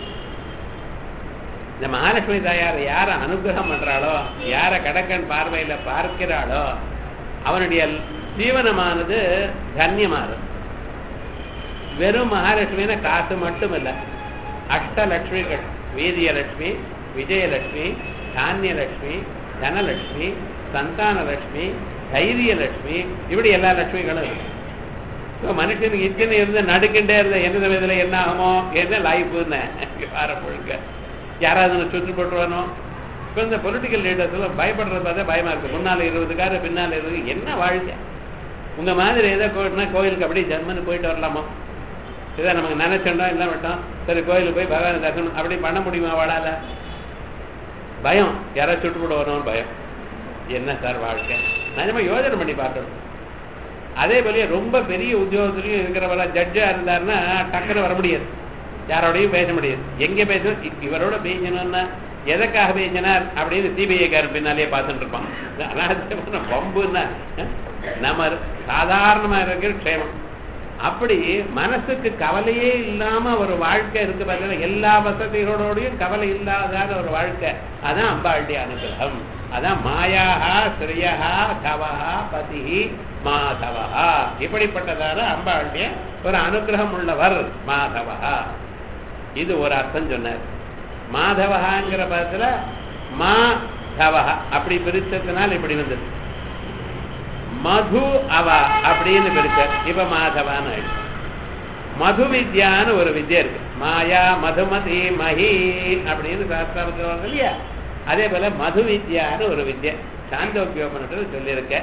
இந்த மகாலட்சுமி தாயார் யாரை அனுகிரகம் பண்றாளோ யாரை கடக்கன் பார்வையில பார்க்கிறாளோ அவனுடைய ஜீவனமானது தன்யமாறும் வெறும் மகாலட்சுமினா காசு மட்டும் இல்லை அஷ்டலட்சுமிகள் வீரியலட்சுமி விஜயலட்சுமி தானியலட்சுமி தனலட்சுமி சந்தானலட்சுமி தைரியலட்சுமி இப்படி எல்லா லட்சுமிகளும் இருக்கு இப்போ மனுஷனுக்கு இத்தனை இருந்து நடுக்கின்றே இருந்த எந்த சமயத்தில் என்ன ஆகுமோ என்ன லைஃப்னு வார முழுக்க யாராவது சுற்று போட்டுருவானோ இப்போ இந்த பொலிட்டிக்கல் லீடர்ஸ்லாம் பயப்படுறது பார்த்தா பயமா இருக்கு முன்னால் இருபது காரு பின்னால் இருபது என்ன வாழ்க்கை உங்க மாதிரி ஏதோ கோயில்னா கோயிலுக்கு அப்படியே ஜெர்மனி போயிட்டு வரலாமா இதை நமக்கு நினைச்சோண்டோம் இல்லை விட்டோம் சரி கோயிலுக்கு போய் பகவானை தரிசனம் அப்படி பண்ண முடியுமா வாழால பயம் யாராவது சுட்டு போட வரணும்னு பயம் என்ன சார் வாழ்க்கை நிஜமா யோசனை பண்ணி பார்க்கணும் அதே போலயே ரொம்ப பெரிய உத்தியோகத்துலையும் இருக்கிறவரா ஜட்ஜா இருந்தாருன்னா டக்குன்னு வர முடியாது யாரோடையும் பேச முடியாது எங்க பேசணும் இ- இவரோட பேசணும்னா எதற்காக பேசினார் அப்படின்னு சிபிஐக்காரன் பின்னாலேயே பார்த்துட்டு இருப்பான் இது அனாவசியமான பம்புன்னா அஹ், நம்ம சாதாரணமா இருக்கிற க்ஷேமம் அப்படி மனசுக்கு கவலையே இல்லாம ஒரு வாழ்க்கை இருக்கு பார்த்தீங்கன்னா எல்லா வசதிகளோடையும் கவலை இல்லாதான ஒரு வாழ்க்கை அதான் அம்பாளுடைய அனுகிரகம் அதான் மாயாஹா ஸ்ரீயஹா கவஹா பதிஹி மாதவஹா இப்படிப்பட்டதான அம்பாளுடைய ஒரு அனுகிரகம் உள்ளவர் மாதவஹா இது ஒரு அர்த்தம் சொன்னார் மாதவஹாங்கிற பதத்துல மா தவஹா அப்படி பிரிச்சதுனால இப்படி வந்தது மது அவ அப்படின்னு பிரிச்சார் இப்ப மாதவான்னு ஆயிடுச்சு மது வித்யான்னு ஒரு வித்யா இருக்கு மாயா மதுமதி மஹி அப்படின்னு சாஸ்திரத்தில் வருது இல்லையா அதே போல மது வித்யான்னு ஒரு வித்யா சாந்தோக்கியோபனிஷத்து சொல்லியிருக்கேன்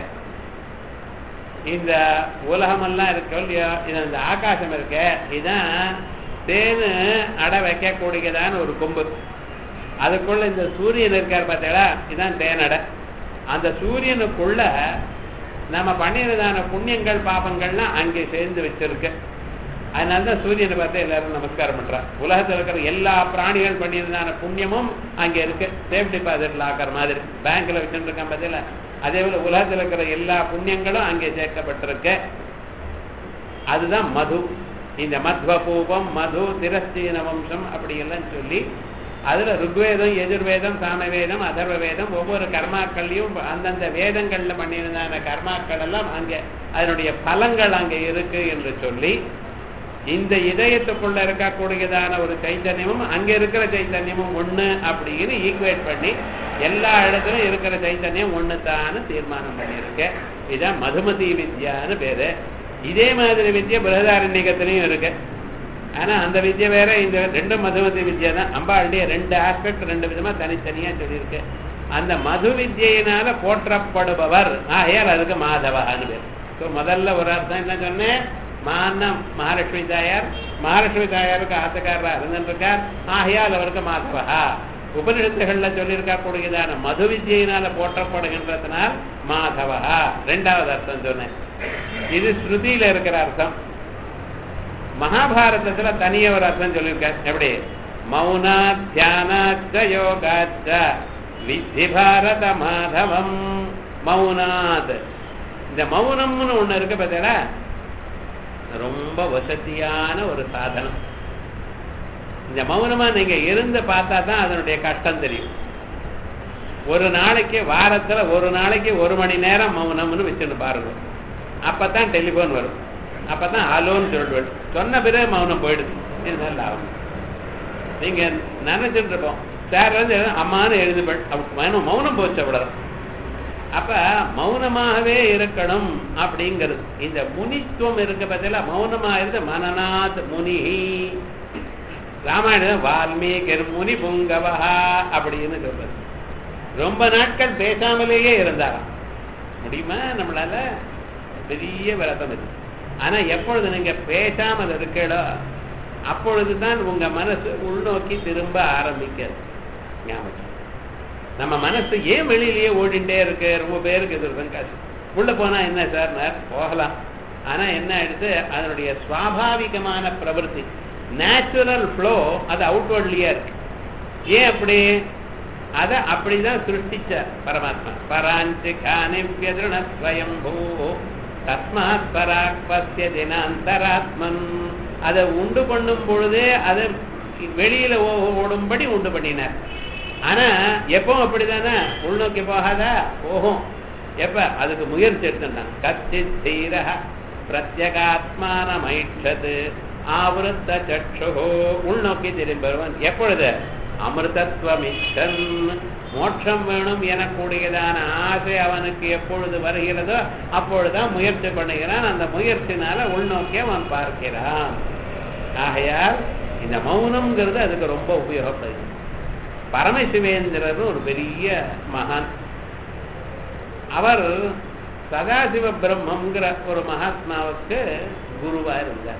இந்த உலகமெல்லாம் இருக்கோ இல்லையோ இது இந்த ஆகாசம் இருக்க இதான் தேனு அடை வைக்கக்கூடியதான ஒரு கொம்பு அதுக்குள்ள இந்த சூரியன் இருக்கார் பார்த்தீங்களா இதான் தேனடை அந்த சூரியனுக்குள்ள நம்ம பண்ணினதான புண்ணியங்கள் பாபங்கள்லாம் அங்கே சேர்ந்து வச்சிருக்கு அதனால தான் சூரியனை பார்த்து எல்லாரும் நமஸ்காரம் பண்றா உலகத்தில் இருக்கிற எல்லா பிராணிகள் பண்ணியிருந்தான புண்ணியமும் அங்கே இருக்கு சேஃப் டிபாசிட்ல ஆக்கிற மாதிரி பேங்க்ல வச்சுட்டு இருக்கான் பதில அதே போல உலகத்தில் இருக்கிற எல்லா புண்ணியங்களும் அங்கே சேர்க்கப்பட்டிருக்கு அதுதான் மது இந்த மத்வபூபம் மது திரஸ்தீன வம்சம் அப்படியெல்லாம் சொல்லி அதுல ருக்வேதம் எதிர்வேதம் சாமவேதம் அதர்வ வேதம் ஒவ்வொரு கர்மாக்கள்லையும் அந்தந்த வேதங்கள்ல பண்ணியிருந்தான கர்மாக்கள் எல்லாம் அங்கே அதனுடைய பலங்கள் அங்கே இருக்கு என்று சொல்லி இந்த இதயத்துக்குள்ள இருக்கக்கூடியதான ஒரு சைத்தன்யமும் அங்க இருக்கிற சைத்தன்யமும் ஒண்ணு அப்படின்னு ஈக்குவேட் பண்ணி எல்லா இடத்துலயும் இருக்கிற சைத்தன்யம் ஒண்ணு தான் தீர்மானம் பண்ணியிருக்க இதான் மதுமதி வித்யான்னு பேரு இதே மாதிரி வித்யா பிரகதாரண்யகத்திலையும் இருக்கு ஆனா அந்த வித்யா வேற இந்த ரெண்டும் மதுமதி வித்யா தான் அம்பாளுடைய ரெண்டு ஆஸ்பெக்ட் ரெண்டு விதமா தனித்தனியா சொல்லியிருக்கு அந்த மது வித்யினால போற்றப்படுபவர் ஆகையால் அதுக்கு மாதவகான்னு பேர் ஸோ முதல்ல ஒரு அர்த்தம் என்ன சொன்னேன் மானம் மகாலட்சுமி தாயார் மகாலட்சுமி தாயாருக்கு ஆசக்காரரா இருந்திருக்கார் ஆகையால் அவருக்கு மாதவகா உபனிஷத்துகள்ல சொல்லியிருக்கா கூடியதான மது வித்யினால போற்றப்படுகின்றதுனால் மாதவகா ரெண்டாவது அர்த்தம் சொன்னேன் இது ஸ்ருதியில இருக்கிற அர்த்தம் மகாபாரதத்துல தனிய ஒரு அர்த்தம் சொல்லியிருக்கார் எப்படி மௌனா தியானாச்ச யோகாச்ச வித்தி பாரத மாதவம் மௌனாத் இந்த மௌனம்னு ஒண்ணு இருக்கு பார்த்தீங்களா ரொம்ப வசதியான ஒரு சாதனம் இந்த மௌனமா நீங்க இருந்து பார்த்தா தான் அதனுடைய கஷ்டம் தெரியும் ஒரு நாளைக்கு வாரத்துல ஒரு நாளைக்கு ஒரு மணி நேரம் மௌனம்னு வச்சுன்னு பாருங்க அப்பதான் டெலிபோன் வரும் அப்பதான் ஹலோன்னு சொல்லிடுவேன் சொன்ன பிறகு மௌனம் போயிடுது இதுதான் லாபம் நீங்க நினைச்சிட்டு இருப்போம் சார் வந்து அம்மான்னு எழுதி மௌனம் மௌனம் போச்சு அவ்வளவுதான் அப்ப மௌனமாகவே இருக்கணும் அப்படிங்கிறது இந்த முனித்துவம் இருக்க பத்தில மௌனமா இருந்து மனநாத் முனி ராமாயணம் வால்மீகர் முனி புங்கவஹா அப்படின்னு சொல்றது ரொம்ப நாட்கள் பேசாமலேயே இருந்தாராம் முடியுமா நம்மளால பெரிய விரதம் இது ஆனா எப்பொழுது நீங்க பேசாமல் இருக்கீங்களோ அப்பொழுதுதான் உங்க மனசு உள்நோக்கி திரும்ப ஆரம்பிக்கிறது ஞாபகம் நம்ம மனசு ஏன் வெளியிலேயே ஓடிண்டே இருக்கு ரொம்ப பேருக்கு இது இருக்கும் காசு உள்ள போனா என்ன சார் போகலாம் ஆனா என்ன ஆயிடுது அதனுடைய சுவாபாவிகமான பிரவருத்தி நேச்சுரல் ஃப்ளோ அது அவுட்வர்ட்லயே இருக்கு ஏன் அப்படி அதை அப்படிதான் சிருஷ்டிச்சார் பரமாத்மா பராஞ்சி காணி வியதிருணஸ்வயம் பூ தஸ்மாத் பராக் பசிய தினாந்தராத்மன் அதை உண்டு பண்ணும் பொழுதே அதை வெளியில ஓடும்படி உண்டு பண்ணினார் ஆனா எப்பவும் அப்படிதானே உள்நோக்கி போகாதா போகும் எப்ப அதுக்கு முயற்சி எடுத்துட்டான் கச்சித் தீர பிரத்யகாத்மான மைஷது ஆவருத்த சற்று உள்நோக்கி திரும்புவன் எப்பொழுது அமிர்தத்வமிச்சன் மோட்சம் வேணும் எனக்கூடியதான ஆசை அவனுக்கு எப்பொழுது வருகிறதோ அப்பொழுதுதான் முயற்சி பண்ணுகிறான் அந்த முயற்சினால உள்நோக்கி அவன் பார்க்கிறான் ஆகையால் இந்த மௌனம்ங்கிறது அதுக்கு ரொம்ப உபயோகப்படுது பரமசிவேந்திரர் ஒரு பெரிய மகான் அவர் சதாசிவ பிரம்மங்கிற ஒரு மகாத்மாவுக்கு குருவா இருந்தார்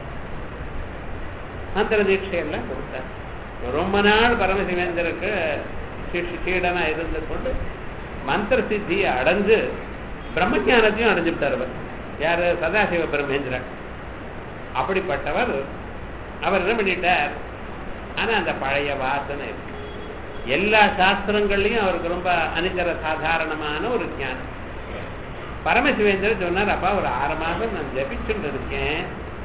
மந்திர தீட்சையெல்லாம் கொடுத்தார் ரொம்ப நாள் பரமசிவேந்தருக்கு சீடனா இருந்து கொண்டு மந்திர சித்தியை அடைஞ்சு பிரம்மஜானத்தையும் அடைஞ்சுட்டார் அவர் யாரு சதாசிவ பிரம்மேந்திரன் அப்படிப்பட்டவர் அவர் என்ன பண்ணிட்டார் ஆனா அந்த பழைய வாசனை இருக்கு எல்லா சாஸ்திரங்கள்லையும் அவருக்கு ரொம்ப அனிதர சாதாரணமான ஒரு ஞானம் பரமசிவேந்திரன் சொன்னார் அப்பா ஒரு ஆறு மாதம் நான் ஜபிச்சுட்டு இருக்கேன்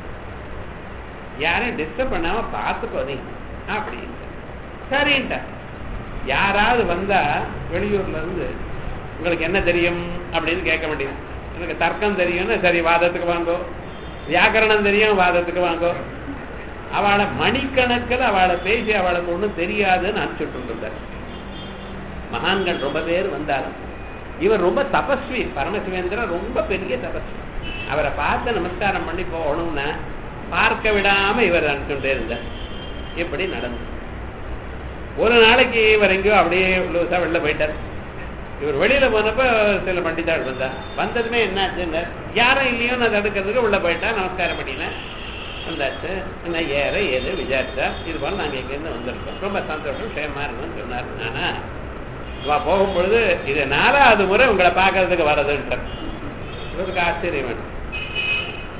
யாரையும் டிஸ்டர்ப் பண்ணாம பார்த்துக்கோ நீ அப்படின்னு சரின்ட்ட யாராவது வந்தா வெளியூர்ல இருந்து உங்களுக்கு என்ன தெரியும் அப்படின்னு கேட்க முடியும் எனக்கு தர்க்கம் தெரியும்னு சரி வாதத்துக்கு வாங்கோ வியாக்கரணம் தெரியும் வாதத்துக்கு வாங்கோ அவளை மணிக்கணக்கில் அவளை பேசி அவளுக்கு ஒன்றும் தெரியாதுன்னு அனுப்பிச்சுட்டு இருந்தார் மகான்கள் ரொம்ப பேர் வந்தாலும் இவர் ரொம்ப தபஸ்வி பரமசிவேந்திரன் ரொம்ப பெரிய தபஸ்வி அவரை பார்த்து நமஸ்காரம் பண்ணி போகணும்னா பார்க்க விடாம இவர் அனுப்பிச்சுட்டே இருந்தார் இப்படி நடந்து ஒரு நாளைக்கு இவர் எங்கேயோ அப்படியே லூசா வெளில போயிட்டார் இவர் வெளியில போனப்ப சில பண்டிதாள் வந்தா வந்ததுமே என்னாச்சுன்னு யாரும் இல்லையோ நான் தடுக்கிறதுக்கு உள்ள போயிட்டா நமஸ்காரம் பண்ணினேன் வந்தாச்சு என்ன ஏற ஏது விசாரிச்சா இது போல நாங்கள் இங்கேருந்து வந்திருக்கோம் ரொம்ப சந்தோஷம் க்ஷேமா இருக்கணும்னு சொன்னார் ஆனா வா போகும்பொழுது இது நாலாவது முறை உங்களை பார்க்கறதுக்கு வர்றதுன்றார் இவருக்கு ஆச்சரியம் வேணும்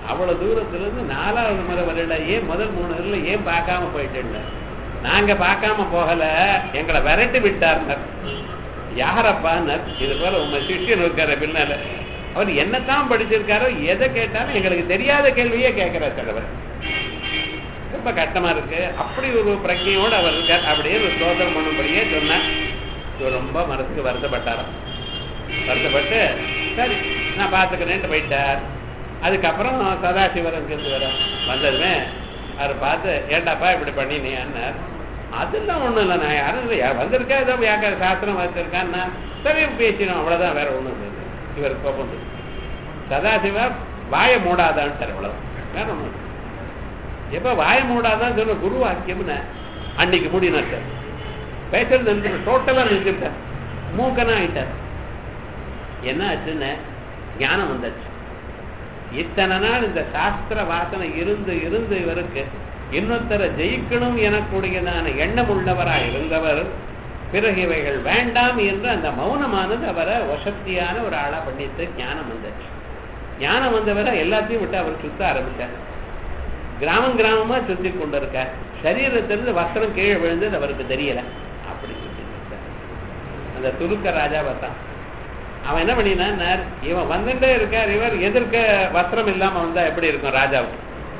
அவ்வளவு தூரத்துல இருந்து நாலாவது முறை வரல ஏன் முதல் மூணு வரல ஏன் பார்க்காம போயிட்டேன் நாங்க பார்க்காம போகல எங்களை விரட்டி விட்டார்னர் யாரப்பான்னர் இது போல உங்க சிஷ்யன் இருக்காரு பின்னால அவர் என்னத்தான் படிச்சிருக்காரோ எதை கேட்டாலும் எங்களுக்கு தெரியாத கேள்வியே கேட்கிறார் தலைவர் ரொம்ப கஷ்டமா இருக்கு அப்படி ஒரு பிரஜையோடு அவர் இருக்கார் அப்படியே ஒரு சோதனம் பண்ணும்படியே சொன்னார் இவர் ரொம்ப மனசுக்கு வருத்தப்பட்டாராம் வருத்தப்பட்டு சரி நான் பார்த்துக்கிறேன்ட்டு போயிட்டார் அதுக்கப்புறம் சதாசிவர் அங்கிருந்து வர வந்ததுமே அவர் பார்த்து ஏண்டாப்பா இப்படி பண்ணினேன்னார் அதெல்லாம் ஒண்ணும் இல்லை நான் யாரும் இல்லை யா- வந்திருக்கா ஏதோ வியாக்கார சாஸ்திரம் வச்சிருக்கான்னா சரி பேசினோம் அவ்வளவுதான் வேற ஒண்ணும் இல்லை இவர் கோபம் வந்து. சதாசிவா வாயை மூடாதான்ட்டார் அவ்வளவு வேற ஒண்ணும் இல்லை. எப்ப வாயை மூடாதான் சொன்ன குரு வாக்கியம்னு அன்னைக்கு மூடினார் பேசுறது நிறுத்தி டோட்டலா நிறுத்திவிட்டார் மூக்கனா ஆயிட்டார் என்ன ஆச்சுன்னு ஞானம் வந்தாச்சு இத்தனை நாள் இந்த சாஸ்திர வாசனை இருந்து இருந்து இவருக்கு இன்னொருத்தரை ஜெயிக்கணும் எனக்கூடியதான எண்ணம் உள்ளவராய் இருந்தவர் பிறகு இவைகள் வேண்டாம் என்று அந்த மௌனமானது அவரை வசத்தியான ஒரு ஆளா பண்ணிட்டு ஞானம் வந்தாச்சு ஞானம் வந்தவரை எல்லாத்தையும் விட்டு அவர் சுத்த ஆரம்பிச்சார் கிராமம் கிராமமா சுத்தி கொண்டிருக்கார் சரீரத்திலிருந்து வஸ்திரம் கீழே விழுந்தது அவருக்கு தெரியல அப்படி சுத்திட்டு இருக்கார். அந்த துருக்க ராஜாவை தான் அவன் என்ன பண்ணினார் இவன் வந்துட்டே இருக்கார் இவர் எதிர்க்க வஸ்திரம் இல்லாம வந்தா எப்படி இருக்கும் ராஜாவுக்கு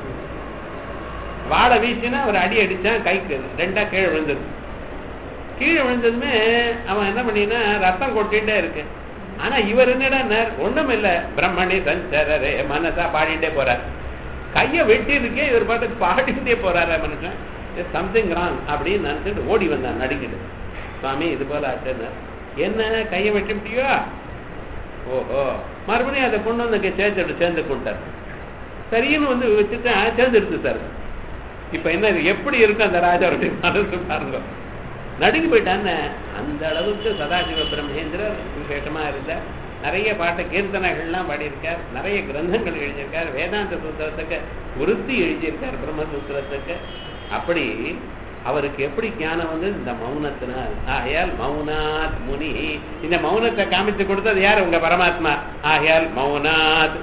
வாழை வீசினா ஒரு அடி அடிச்சான் கைக்கு ரெண்டா கீழே விழுந்தது கீழே விழுந்ததுமே அவன் என்ன பண்ணினா ரத்தம் கொட்டிட்டே இருக்கு ஆனா இவர் என்னடா ஒண்ணும் இல்ல பிரம்மணி சஞ்சரரே மனசா பாடிட்டே போறார் கைய வெட்டி இருக்கே இவர் பாட்டுக்கு பாடிட்டே போறாரா மனுஷன் சம்திங் ராங் அப்படின்னு நினைச்சிட்டு ஓடி வந்தான் நடிக்கிட்டு சுவாமி இது போல ஆச்சுன்னு என்ன கையை வெட்டிவிட்டியோ ஓஹோ மறுபடியும் அதை கொண்டு வந்து சேர்த்து சேர்ந்து கொண்டார் சரின்னு வந்து வச்சுட்டு சேர்ந்துடுச்சு சார் இப்ப என்ன இது எப்படி இருக்கும் அந்த ராஜாவுடைய மனசு பாருங்க நடுங்கி போயிட்டான்னு அந்த அளவுக்கு சதாசிவ பிரம்மேந்திரர் விசேஷமா இருந்தார் நிறைய பாட்டு கீர்த்தனைகள்லாம் பாடியிருக்கார் நிறைய கிரந்தங்கள் எழுதியிருக்கார் வேதாந்த சூத்திரத்துக்கு விருத்தி எழுதியிருக்கார் பிரம்மசூத்திரத்துக்கு அப்படி அவருக்கு எப்படி ஞானம் வந்து இந்த மௌனத்தினால் ஆகையால் மௌனாத் முனி இந்த மௌனத்தை காமிச்சு கொடுத்தது யார் உங்க பரமாத்மா ஆகையால் மௌனாத்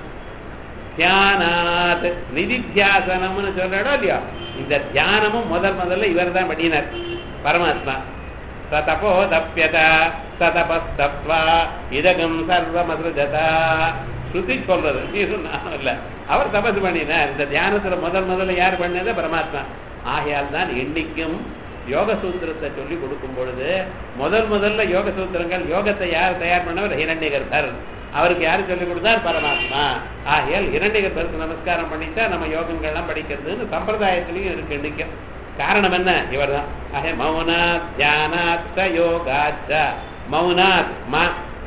தியானாத் நிதித்தியாசனம்னு சொல்றடோ இல்லையோ இந்த தியானமும் முதல் முதல்ல இவர் தான் பண்ணினார் பரமாத்மா சதபோ தப்பியதா சதபஸ்தப்வா இதகம் சர்வமசுஜதா ஸ்ருதி சொல்றது நீ நானும் இல்ல அவர் தபசு பண்ணினார் இந்த தியானத்துல முதல் முதல்ல யார் பண்ணது பரமாத்மா ஆகையால் தான் என்னைக்கும் யோக சூத்திரத்தை சொல்லி கொடுக்கும் பொழுது முதல் முதல்ல யோக சூத்திரங்கள் யோகத்தை யார் தயார் பண்ணவர் ஹிரண்யகர்பர் அவருக்கு யாரு சொல்லிக் கொடுத்தார் பரமாத்மா ஆகையால் இரண்டிகர்பருக்கு நமஸ்காரம் பண்ணிட்டா நம்ம யோகங்கள்லாம் படிக்கிறதுன்னு சம்பிரதாயத்திலையும் இருக்கு இன்னைக்கும் காரணம் என்ன இவர்தான் ஆக மௌனாத் தியானாத் ச யோகாச்ச மௌனாத் ம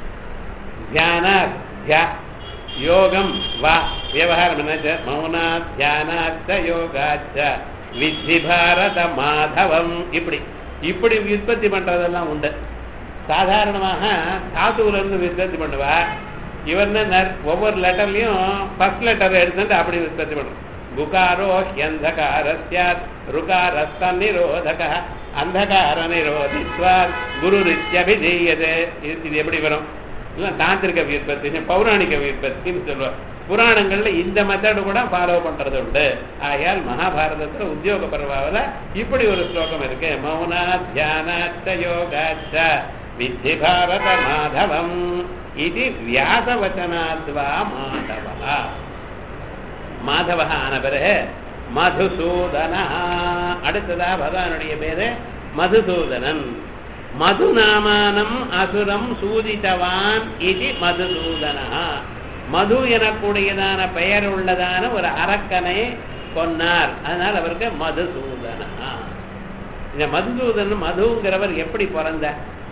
தியானாத் தியா யோகம் வா விவகாரம் என்ன மௌனாத் தியானாத் ச யோகாச்ச வித்தி பாரத மாதவம் இப்படி இப்படி உற்பத்தி பண்றதெல்லாம் உண்டு சாதாரணமாக தாத்துவுல இருந்து உற்பத்தி பண்ணுவா இவர் என்ன ஒவ்வொரு லெட்டர்லயும் ஃபர்ஸ்ட் லெட்டர் எடுத்துட்டு அப்படி உற்பத்தி பண்றோம் குகாரோ ஹியந்தகார சியாத் ருகாரஸ்த நிரோதக அந்தகார நிரோதித்வார் குரு ரித்யபிதீயதே இது எப்படி வரும் இல்லை தாந்திரிக வியுற்பத்தி பௌராணிக வியுற்பத்தின்னு சொல்லுவார் புராணங்கள்ல இந்த மெத்தடு கூட ஃபாலோ பண்றது உண்டு ஆகையால் மகாபாரதத்துல உத்தியோக பருவாவில் இப்படி ஒரு ஸ்லோகம் இருக்கு மௌனா தியானாச்ச யோகாச்ச வித்தி பாரத மாதவம் இது வியாசவச்சனாத்வா மாதவா மாதவ ஆன பிறகு மதுசூதனா அடுத்ததா பகவானுடைய பேரு மதுசூதனன் மது நாமானம் அசுரம் சூதித்தவான் இது மதுசூதனா மது எனக்கூடியதான பெயர் உள்ளதான ஒரு அரக்கனை கொன்னார் அதனால் அவருக்கு மதுசூதனா இந்த மதுசூதன் மதுங்கிறவர் எப்படி பிறந்த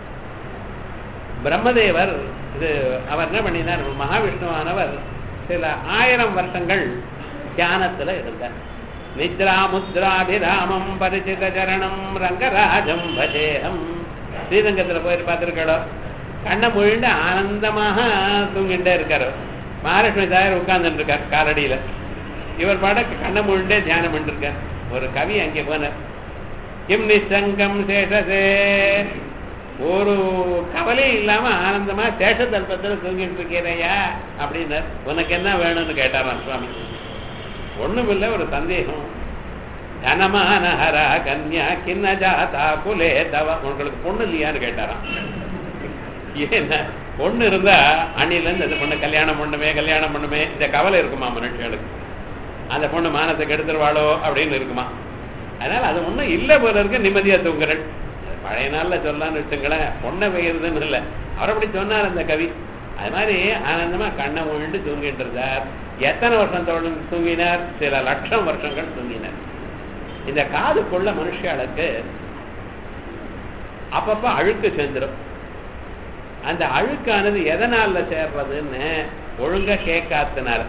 பிரம்மதேவர் இது அவர் என்ன பண்ணினார் மகாவிஷ்ணுவானவர் சில ஆயிரம் வருஷங்கள் தியானத்துல இருந்தார் நித்ரா முத்ராபிராமம் பரிசித சரணம் ரங்கராஜம் பஜேகம் ஸ்ரீரங்கத்துல போயிட்டு பார்த்துருக்கடோ கண்ணை முழிண்டு ஆனந்தமாக தூங்கிட்டே இருக்காரு மகாலட்சுமி தாயார் உட்கார்ந்துட்டு இருக்கார் காலடியில இவர் பாட கண்ணை முழிண்டே தியானம் பண்ணிருக்கார் ஒரு கவி அங்கே போனார் கிம் நிசங்கம் சேஷசே ஒரு கவலையும் இல்லாம ஆனந்தமா சேஷ தல்பத்துல தூங்கிட்டு இருக்கிறையா அப்படின்னார் உனக்கு என்ன வேணும்னு கேட்டாராம் சுவாமி ஒண்ணுமில்ல ஒரு சந்தேகம் தனமானஹரா கன்யா கிண்ண ஜாதா குலே தவ உங்களுக்கு பொண்ணு இல்லையான்னு கேட்டாராம் ஏன்னா பொண்ணு இருந்தா அண்ணில இருந்து அந்த பொண்ணு கல்யாணம் பண்ணுமே கல்யாணம் பண்ணுமே இந்த கவலை இருக்குமா மனுஷங்களுக்கு அந்த பொண்ணு மானத்தை கெடுத்துருவாளோ அப்படின்னு இருக்குமா அதனால அது ஒண்ணும் இல்ல போல இருக்கு நிம்மதியா தூங்குறேன் பழைய நாள்ல சொல்லலாம்னு வச்சுங்களேன் பொண்ணை பெய்யுறதுன்னு இல்லை அவர் அப்படி சொன்னார் அந்த கவி அது மாதிரி ஆனந்தமா கண்ணை உண்டு தூங்கிட்டு இருந்தார் எத்தனை வருஷம் தொடர்ந்து தூங்கினார் சில லட்சம் வருஷங்கள் தூங்கினார் இந்த காதுக்குள்ள மனுஷாளுக்கு அப்பப்ப அழுக்கு சேர்ந்துடும் அந்த அழுக்கானது எதனால சேர்றதுன்னு ஒழுங்கா கேட்காதனால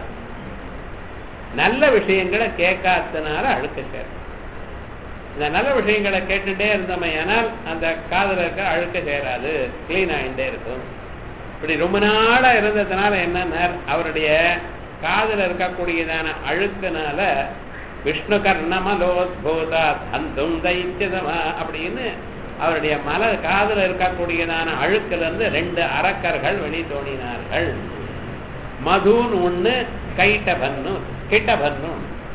நல்ல விஷயங்களை கேட்காதனால அழுக்கு சேரும் இந்த நல்ல விஷயங்களை கேட்டுட்டே இருந்தோமே ஆனால் அந்த காதுல இருக்க அழுக்க சேராது கிளீன் ஆகிட்டே இருக்கும் இப்படி ரொம்ப நாளா இருந்ததுனால என்னன்னா அவருடைய காதுல இருக்கக்கூடியதான அழுக்குனால விஷ்ணு கர்ணமலோத்பூதா தந்தும் தைத்தியதமா அப்படின்னு அவருடைய மல காதுல இருக்கக்கூடியதான அழுக்குல இருந்து ரெண்டு அரக்கர்கள் வெளி தோணினார்கள் மதுன்னு ஒண்ணு கைட்டபன்னு கிட்டபன்னு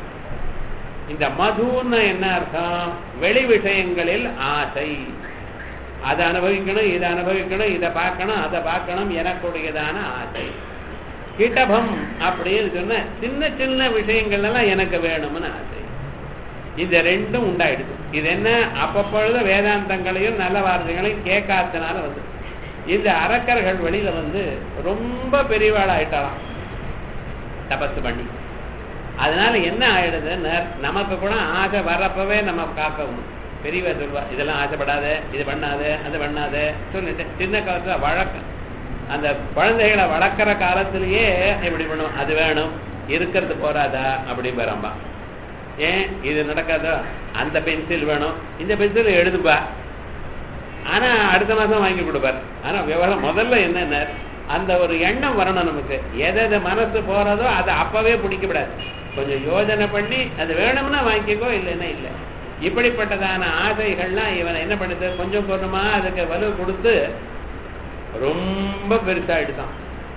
இந்த மதுன்னு என்ன அர்த்தம் வெளி விஷயங்களில் ஆசை அதை அனுபவிக்கணும் இதை அனுபவிக்கணும் இதை பார்க்கணும் அதை பார்க்கணும் எனக்குடையதான ஆசை கிட்டபம் அப்படின்னு சொன்ன சின்ன சின்ன விஷயங்கள் எல்லாம் எனக்கு வேணும்னு ஆசை இந்த ரெண்டும் உண்டாயிடுது இது என்ன அப்பப்பொழுது வேதாந்தங்களையும் நல்ல வார்த்தைகளையும் கேட்காதனால வந்து இந்த அரக்கர்கள் வெளியில வந்து ரொம்ப பெரியவாள் ஆயிட்டாலாம் தபசு பண்ணி அதனால என்ன ஆயிடுதுன்னு நமக்கு கூட ஆசை வர்றப்பவே நம்ம காக்கணும் பெரியவா சொல்வா இதெல்லாம் ஆசைப்படாத இது பண்ணாத அது பண்ணாத சொல்லிட்டு சின்ன காலத்துல வழக்கம் அந்த குழந்தைகளை வளர்க்குற காலத்திலேயே எப்படி பண்ணுவோம் அது வேணும் இருக்கிறது போறாதா அப்படி பெறம்பா ஏன் இது நடக்காதோ அந்த பென்சில் வேணும் இந்த பென்சில் எழுதுப்பா ஆனா அடுத்த மாசம் வாங்கி கொடுப்பார் ஆனா விவரம் முதல்ல என்னென்ன அந்த ஒரு எண்ணம் வரணும் நமக்கு எதை எது மனசு போறதோ அதை அப்பவே பிடிக்கப்படாது கொஞ்சம் யோஜனை பண்ணி அது வேணும்னா வாங்கிக்கோ இல்லைன்னா இல்லை இப்படிப்பட்டதான ஆசைகள்லாம் இவனை என்ன பண்ணுது கொஞ்சம் கொஞ்சமா அதுக்கு வலு கொடுத்து ரொம்ப பெருசாயிடுதான்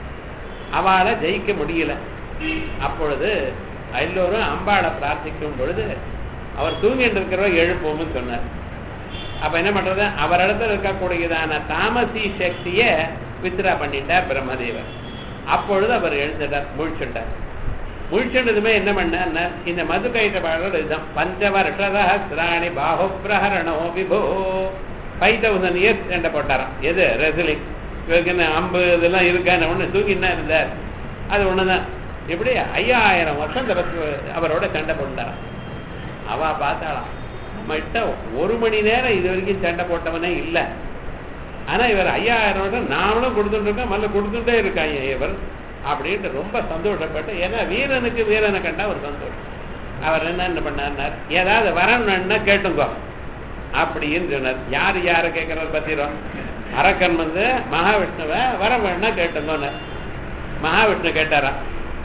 அவளை ஜெயிக்க முடியல அப்பொழுது எல்லோரும் அம்பாளை பிரார்த்திக்கும் பொழுது அவர் தூங்கிட்டு இருக்கிறவர் எழுப்போம்னு சொன்னார் அப்ப என்ன பண்றது அவரிடத்துல இருக்கக்கூடியதான தாமசி சக்திய வித்ரா பண்ணிட்டார் பிரம்மதேவர் அப்பொழுது அவர் எழுந்துட்டார் முழிச்சுட்டார் முழிச்சுட்டதுமே என்ன பண்ணார் இந்த மது கைட்ட பாடல் இதுதான் பஞ்சவர்ஷதாணி பாஹு பிரஹரணோ விபோ ஃபைவ் தௌசண்ட் இயர்ஸ் சண்டை போட்டாராம் எது ரெசிலிங் இவருக்கு என்ன அம்பு இதெல்லாம் இருக்கான்னு ஒண்ணு தூங்கின்னா இருந்தார் அது ஒண்ணுதான் இப்படி ஐயாயிரம் வருஷம் தபசு அவரோட சண்டை போட்டாராம் அவ பார்த்தாளாம் நம்மகிட்ட ஒரு மணி நேரம் இது வரைக்கும் சண்டை போட்டவனே இல்லை ஆனா இவர் ஐயாயிரம் வருடம் நாமளும் கொடுத்துட்டு இருக்கோம் மல்ல கொடுத்துட்டே இருக்காங்க இவர் அப்படின்ட்டு ரொம்ப சந்தோஷப்பட்டு ஏன்னா வீரனுக்கு வீரனை கண்டா ஒரு சந்தோஷம் அவர் என்ன என்ன பண்ணார் ஏதாவது வரணும்னா கேட்டுங்கோ அப்படின்னு சொன்னார் யார் யாரை கேட்கறாரு பத்திரம் அரக்கன் வந்து மகாவிஷ்ணுவை வர வேணா கேட்டுங்கோன்னு மகாவிஷ்ணு கேட்டாராம்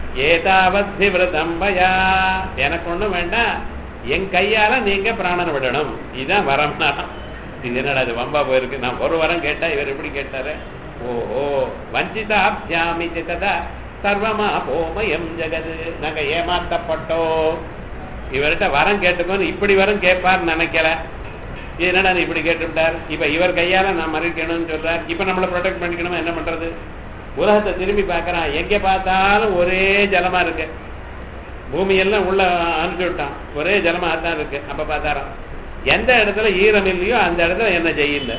ஏதாவத் விரதம் பயா எனக்கு ஒண்ணும் வேண்டாம் என் கையால நீங்க பிராணனை விடணும் இதுதான் வரம்னா இது என்னடா இது வம்பா போயிருக்கு நான் ஒரு வரம் கேட்டா இவர் எப்படி கேட்டாரு ஓஹோ வஞ்சிதாபியாமி சிததா சர்வமா போமயம் ஜெகது நாங்க ஏமாத்தப்பட்டோ இவர்கிட்ட வரம் கேட்டுக்கோன்னு இப்படி வரம் கேட்பார்னு நினைக்கல இது என்னடா நீ இப்படி கேட்டுவிட்டார் இப்ப இவர் கையால நான் மறைக்கணும்னு சொல்றார் இப்ப நம்மளை ப்ரொடெக்ட் பண்ணிக்கணுமா என்ன பண்றது உலகத்தை திரும்பி பார்க்கறான் எங்க பார்த்தாலும் ஒரே ஜலமா இருக்கு பூமி எல்லாம் உள்ள அனுப்பிச்சு விட்டான் ஒரே ஜலமா தான் இருக்கு அப்ப பார்த்தாராம் எந்த இடத்துல ஈரம் இல்லையோ அந்த இடத்துல என்ன செய்யல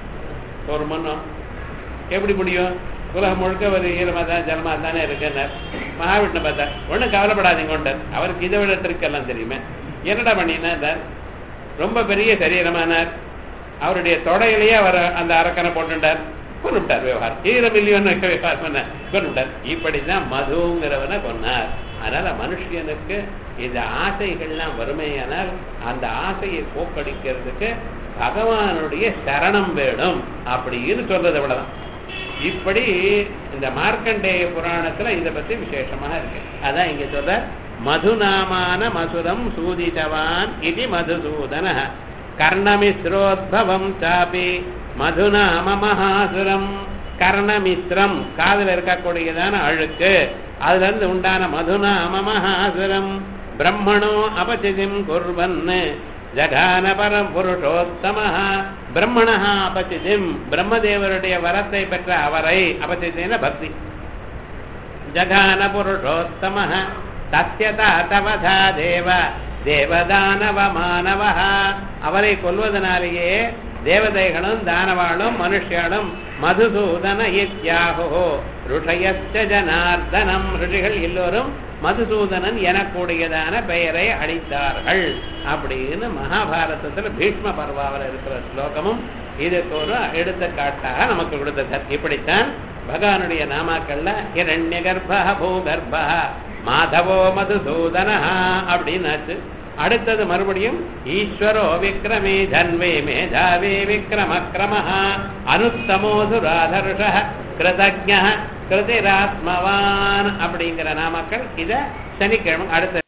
ஒரு மண்ணும் எப்படி முடியும் உலகம் முழுக்க ஒரு ஈரமா தான் ஜலமா தானே இருக்குன்னார் மகாவிஷ்ணு பார்த்தா ஒன்றும் கவலைப்படாதீங்க கொண்டார் அவருக்கு இதை விட ட்ரிக்கெல்லாம் தெரியுமே என்னடா பண்ணினார் ரொம்ப பெரிய சரீரமானார் அவருடைய தொடையிலேயே அவர் அந்த அரக்கனை போட்டுட்டார் கொண்டுட்டார் விவகாரம் ஈரம் இல்லையோன்னு விவகாரம் பண்ண கொண்டுட்டார் இப்படிதான் மதுங்கிறவனை கொன்னார் அதனால மனுஷனுக்கு இந்த ஆசைகள்லாம் வறுமையானால் அந்த ஆசையை போக்கடிக்கிறதுக்கு பகவானுடைய சரணம் வேணும் அப்படின்னு சொல்றது அவ்வளவுதான் இப்படி இந்த மார்க்கண்டேய புராணத்துல இதை பத்தி விசேஷமாக இருக்கு அதான் இங்க சொல்ற மதுநாமான மசுரம் சூதிதவான் இது மதுசூதன கர்ணமிஸ்ரோத்பவம் சாபி மதுநாம மகாசுரம் கர்ணமிஸ்ரம் காதுல இருக்கக்கூடியதான அழுக்கு அதுல இருந்து உண்டான மதுநாம மகாசுரம் பிரம்மணோ அபசிதிம் குர்வன் ஜகான பரம் புருஷோத்தம பிரம்மணா அபசிதிம் பிரம்மதேவருடைய வரத்தை பெற்ற அவரை அபசிதின பக்தி ஜகான புருஷோத்தம தஸ்ய தாத்தவதா தேவ தேவதானவ மாணவ அவரை கொல்வதனாலேயே தேவதைகளும் தானவாளும் மனுஷியாலும் மதுசூதன இத்யாகோ ருஷயச்ச ஜனார்தனம் ரிஷிகள் எல்லோரும் மதுசூதனன் எனக்கூடியதான பெயரை அளித்தார்கள் அப்படின்னு மகாபாரதத்துல பீஷ்ம பர்வாவில் இருக்கிற ஸ்லோகமும் இதுக்கு ஒரு எடுத்துக்காட்டாக நமக்கு கொடுத்தது இப்படித்தான் பகவானுடைய நாமாக்கள்ல இரண்ய கர்ப்ப பூகர்ப்ப மாதவோ மதுசூதன அப்படின்னாச்சு அடுத்தது மறுபடியும் ஈஸ்வரோ விக்ரமே தன்வே மேதாவே விக்ரமக்ரம அனுத்தமோ சுராதர்ஷ கிருதஜ கிருதிராத்மவான் அப்படிங்கிற நாமக்கள் இத சனிக்கிழமை அடுத்த